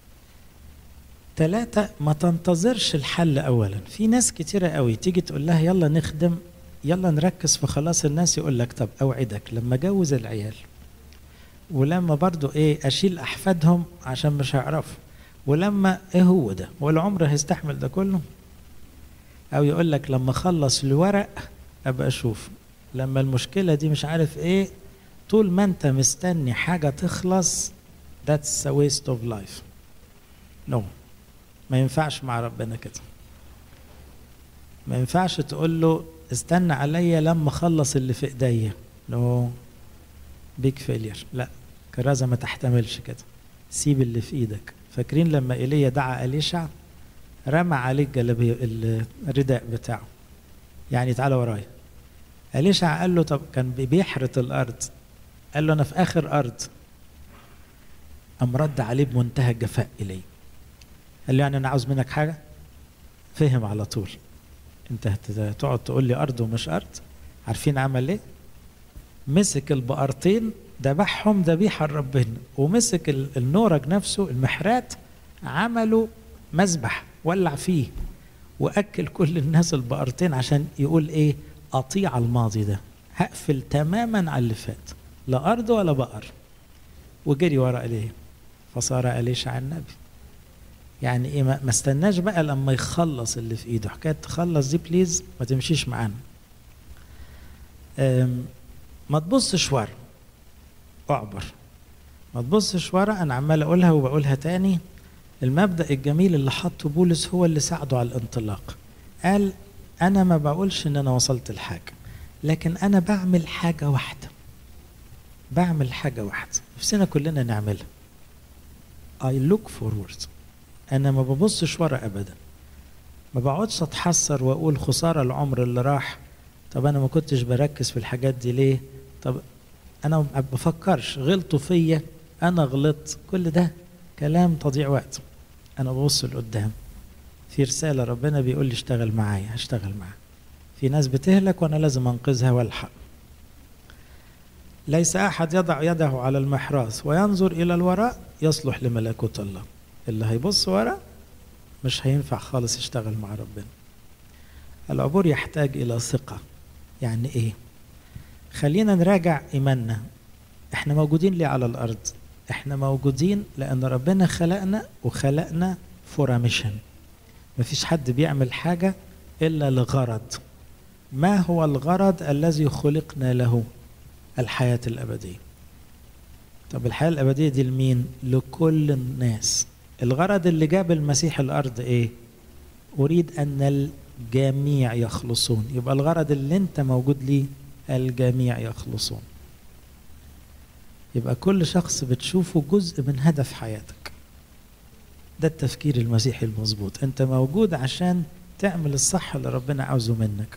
ثلاثة ما تنتظرش الحل أولا في ناس كتيرة قوي تيجي تقول لها يلا نخدم يلا نركز في خلاص الناس يقول لك طب أوعدك لما أجوز العيال ولما برضو ايه اشيل احفادهم عشان مش هيعرفوا ولما ايه هو ده والعمر هيستحمل ده كله او يقول لك لما اخلص الورق ابقى اشوف لما المشكلة دي مش عارف ايه طول ما انت مستني حاجة تخلص that's a waste of life no ما ينفعش مع ربنا كده ما ينفعش تقول له استنى عليا لما اخلص اللي في ايديا نو بيج فيلير لا كرازة ما تحتملش كده سيب اللي في ايدك فاكرين لما ايليا دعا اليشع رمى عليه الجلابيه الرداء بتاعه يعني تعالى ورايا اليشع قال له طب كان بيحرث الارض قال له انا في اخر ارض قام رد عليه بمنتهى الجفاء اليه قال له يعني انا عاوز منك حاجه فهم على طول انت هتقعد تقول لي ارض ومش ارض عارفين عمل ايه مسك البقرتين ذبحهم ذبيحه لربنا ومسك النورج نفسه المحرات عملوا مذبح ولع فيه واكل كل الناس البقرتين عشان يقول ايه اطيع الماضي ده هقفل تماما على اللي فات لا ارض ولا بقر وجري ورا اليه فصار اليشع النبي يعني ايه ما استناش بقى لما يخلص اللي في ايده حكايه تخلص دي بليز ما تمشيش معانا ما تبصش ورا اعبر ما تبصش ورا انا عمال اقولها وبقولها تاني المبدا الجميل اللي حطه بولس هو اللي ساعده على الانطلاق قال انا ما بقولش ان انا وصلت لحاجه لكن انا بعمل حاجه واحده بعمل حاجه واحده نفسنا كلنا نعملها I look forward انا ما ببصش ورا ابدا ما بقعدش اتحسر واقول خساره العمر اللي راح طب انا ما كنتش بركز في الحاجات دي ليه طب انا ما بفكرش غلطوا فيا انا غلطت كل ده كلام تضييع وقت انا ببص لقدام في رساله ربنا بيقول لي اشتغل معايا هشتغل معاه في ناس بتهلك وانا لازم انقذها والحق ليس احد يضع يده على المحراث وينظر الى الوراء يصلح لملكوت الله اللي هيبص ورا مش هينفع خالص يشتغل مع ربنا العبور يحتاج الى ثقه يعني ايه خلينا نراجع ايماننا احنا موجودين ليه على الارض احنا موجودين لان ربنا خلقنا وخلقنا فور ميشن مفيش حد بيعمل حاجه الا لغرض ما هو الغرض الذي خلقنا له الحياه الابديه طب الحياه الابديه دي لمين لكل الناس الغرض اللي جاب المسيح الارض ايه اريد ان الجميع يخلصون يبقى الغرض اللي انت موجود ليه الجميع يخلصون يبقى كل شخص بتشوفه جزء من هدف حياتك ده التفكير المسيحي المظبوط انت موجود عشان تعمل الصح اللي ربنا عاوزه منك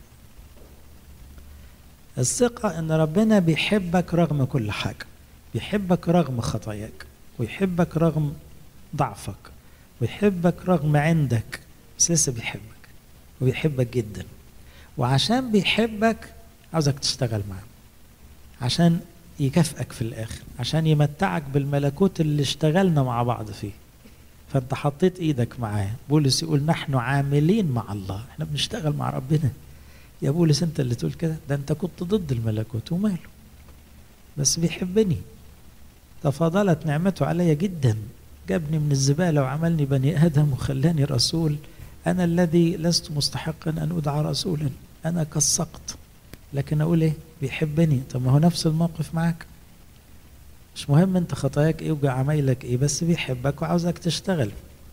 الثقة ان ربنا بيحبك رغم كل حاجة بيحبك رغم خطاياك ويحبك رغم ضعفك ويحبك رغم عندك بس لسه بيحبك وبيحبك جدا وعشان بيحبك عاوزك تشتغل معاه عشان يكافئك في الاخر عشان يمتعك بالملكوت اللي اشتغلنا مع بعض فيه فانت حطيت ايدك معاه بولس يقول نحن عاملين مع الله احنا بنشتغل مع ربنا يا بولس انت اللي تقول كده ده انت كنت ضد الملكوت وماله بس بيحبني تفاضلت نعمته علي جدا جابني من الزبالة وعملني بني آدم وخلاني رسول أنا الذي لست مستحقا أن أدعى رسولا أنا كالسقط لكن أقول إيه بيحبني طب ما هو نفس الموقف معاك مش مهم أنت خطاياك إيه وعمايلك إيه بس بيحبك وعاوزك تشتغل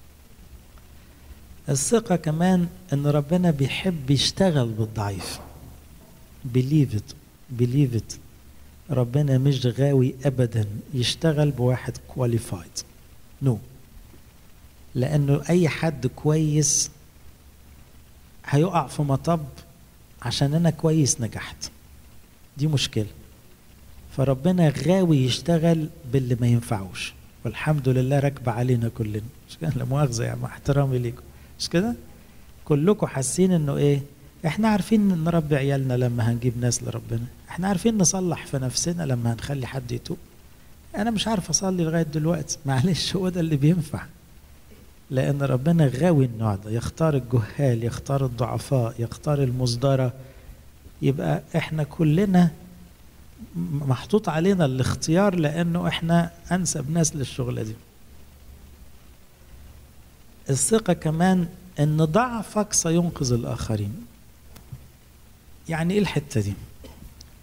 الثقة كمان إن ربنا بيحب يشتغل بالضعيف believe it believe it ربنا مش غاوي أبدا يشتغل بواحد qualified نو no. لأنه أي حد كويس هيقع في مطب عشان أنا كويس نجحت دي مشكلة فربنا غاوي يشتغل باللي ما ينفعوش والحمد لله راكبة علينا كلنا مش كده لا مؤاخذة يعني مع احترامي ليكم مش كده كلكم حاسين انه ايه احنا عارفين نربي عيالنا لما هنجيب ناس لربنا احنا عارفين نصلح في نفسنا لما هنخلي حد يتوب انا مش عارف اصلي لغايه دلوقتي معلش هو ده اللي بينفع لان ربنا غاوي النوع ده يختار الجهال يختار الضعفاء يختار المصدره يبقى احنا كلنا محطوط علينا الاختيار لانه احنا انسب ناس للشغله دي الثقه كمان ان ضعفك سينقذ الاخرين يعني ايه الحته دي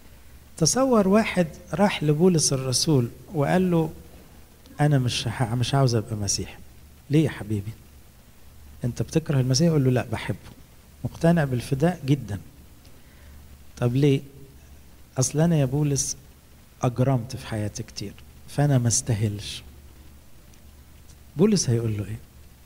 تصور واحد راح لبولس الرسول وقال له انا مش ه- مش عاوز ابقى مسيحي ليه يا حبيبي انت بتكره المسيح يقول له لا بحبه مقتنع بالفداء جدا طب ليه اصل انا يا بولس اجرمت في حياتي كتير فانا ما استاهلش بولس هيقول له ايه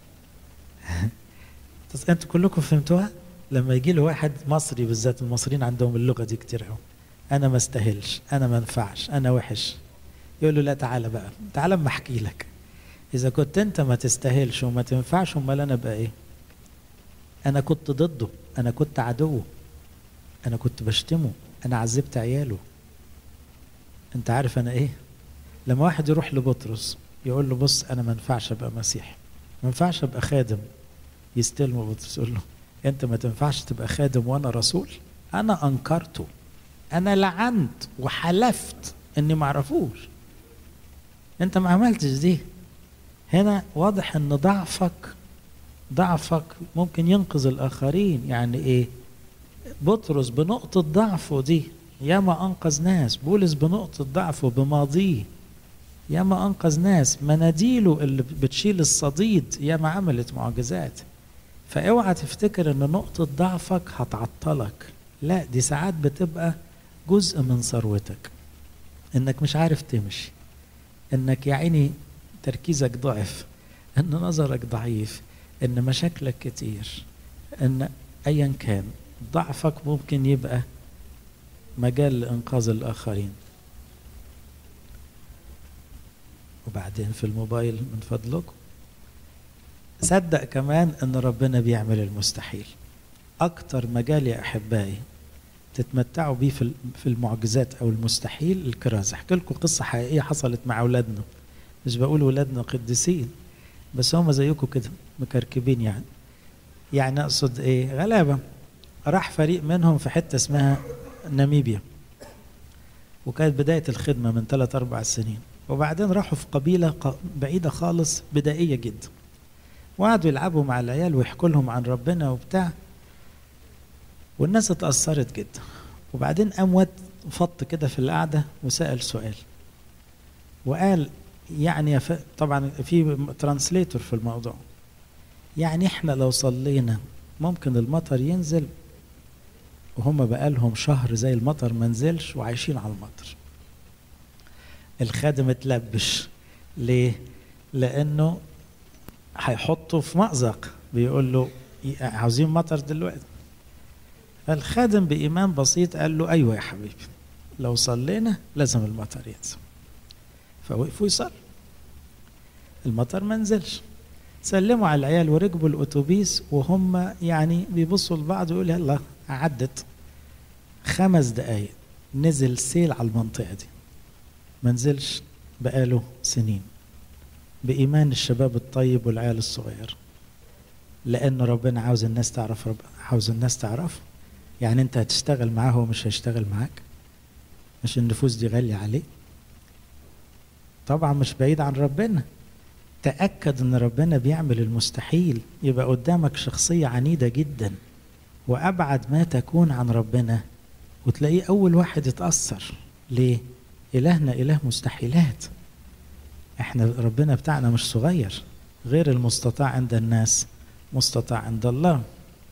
بس انتوا كلكم فهمتوها لما يجي له واحد مصري بالذات المصريين عندهم اللغه دي كتير قوي انا ما استاهلش انا ما انفعش انا وحش يقول له لا تعالى بقى تعالى اما احكي لك اذا كنت انت ما تستاهلش وما تنفعش امال انا بقى ايه انا كنت ضده انا كنت عدوه انا كنت بشتمه انا عذبت عياله انت عارف انا ايه لما واحد يروح لبطرس يقول له بص انا ما ينفعش ابقى مسيحي ما ينفعش ابقى خادم يستلمه بطرس يقول له انت ما تنفعش تبقى خادم وانا رسول انا انكرته انا لعنت وحلفت اني ما اعرفوش انت ما عملتش دي هنا واضح ان ضعفك ضعفك ممكن ينقذ الاخرين يعني ايه بطرس بنقطة ضعفه دي ياما انقذ ناس بولس بنقطة ضعفه بماضيه ياما انقذ ناس مناديله اللي بتشيل الصديد ياما عملت معجزات فاوعى تفتكر ان نقطة ضعفك هتعطلك لا دي ساعات بتبقى جزء من ثروتك انك مش عارف تمشي انك يا عيني تركيزك ضعف ان نظرك ضعيف ان مشاكلك كتير ان ايا كان ضعفك ممكن يبقى مجال لانقاذ الاخرين وبعدين في الموبايل من فضلكم صدق كمان ان ربنا بيعمل المستحيل اكتر مجال يا احبائي تتمتعوا بيه في في المعجزات او المستحيل الكرازه احكي لكم قصه حقيقيه حصلت مع اولادنا مش بقول ولادنا قديسين بس هم زيكم كده مكركبين يعني يعني اقصد ايه غلابه راح فريق منهم في حته اسمها ناميبيا وكانت بدايه الخدمه من ثلاث اربع سنين وبعدين راحوا في قبيله بعيده خالص بدائيه جدا وقعدوا يلعبوا مع العيال ويحكوا لهم عن ربنا وبتاع والناس اتأثرت جدا وبعدين قام واد فط كده في القعدة وسأل سؤال وقال يعني ف... طبعا في ترانسليتور في الموضوع يعني احنا لو صلينا ممكن المطر ينزل وهم بقالهم شهر زي المطر ما نزلش وعايشين على المطر الخادم اتلبش ليه لانه هيحطه في مأزق بيقول له عاوزين مطر دلوقتي فالخادم بإيمان بسيط قال له أيوة يا حبيبي لو صلينا لازم المطر ينزل فوقفوا يصلوا المطر ما نزلش سلموا على العيال وركبوا الأتوبيس وهم يعني بيبصوا لبعض ويقول يلا عدت خمس دقايق نزل سيل على المنطقة دي ما نزلش بقاله سنين بإيمان الشباب الطيب والعيال الصغير لأن ربنا عاوز الناس تعرف رب عاوز الناس تعرف يعني أنت هتشتغل معاه ومش هيشتغل معاك مش النفوس دي غالية عليه طبعا مش بعيد عن ربنا تأكد أن ربنا بيعمل المستحيل يبقى قدامك شخصية عنيدة جدا وأبعد ما تكون عن ربنا وتلاقيه أول واحد يتأثر ليه؟ إلهنا إله مستحيلات احنا ربنا بتاعنا مش صغير غير المستطاع عند الناس مستطاع عند الله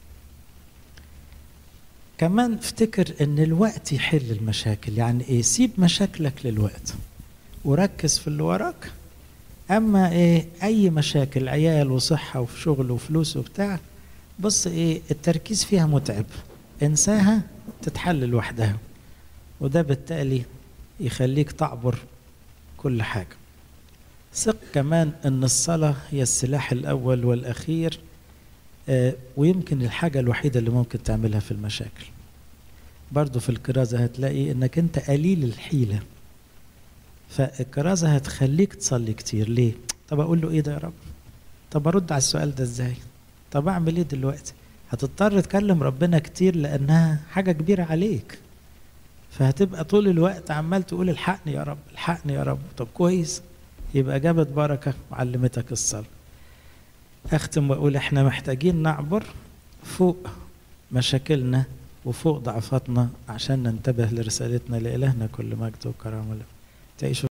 كمان افتكر ان الوقت يحل المشاكل يعني ايه سيب مشاكلك للوقت وركز في اللي وراك اما ايه اي مشاكل عيال وصحة وفي شغل وفلوس وبتاع بص ايه التركيز فيها متعب انساها تتحل لوحدها وده بالتالي يخليك تعبر كل حاجه ثق كمان ان الصلاه هي السلاح الاول والاخير آه ويمكن الحاجه الوحيده اللي ممكن تعملها في المشاكل برضو في الكرازه هتلاقي انك انت قليل الحيله فالكرازه هتخليك تصلي كتير ليه طب اقول له ايه ده يا رب طب ارد على السؤال ده ازاي طب اعمل ايه دلوقتي هتضطر تكلم ربنا كتير لانها حاجه كبيره عليك فهتبقى طول الوقت عمال تقول الحقني يا رب الحقني يا رب طب كويس يبقى جابت بركة وعلمتك الصلاة أختم وأقول إحنا محتاجين نعبر فوق مشاكلنا وفوق ضعفاتنا عشان ننتبه لرسالتنا لإلهنا كل مجد وكرامة له تعيشوا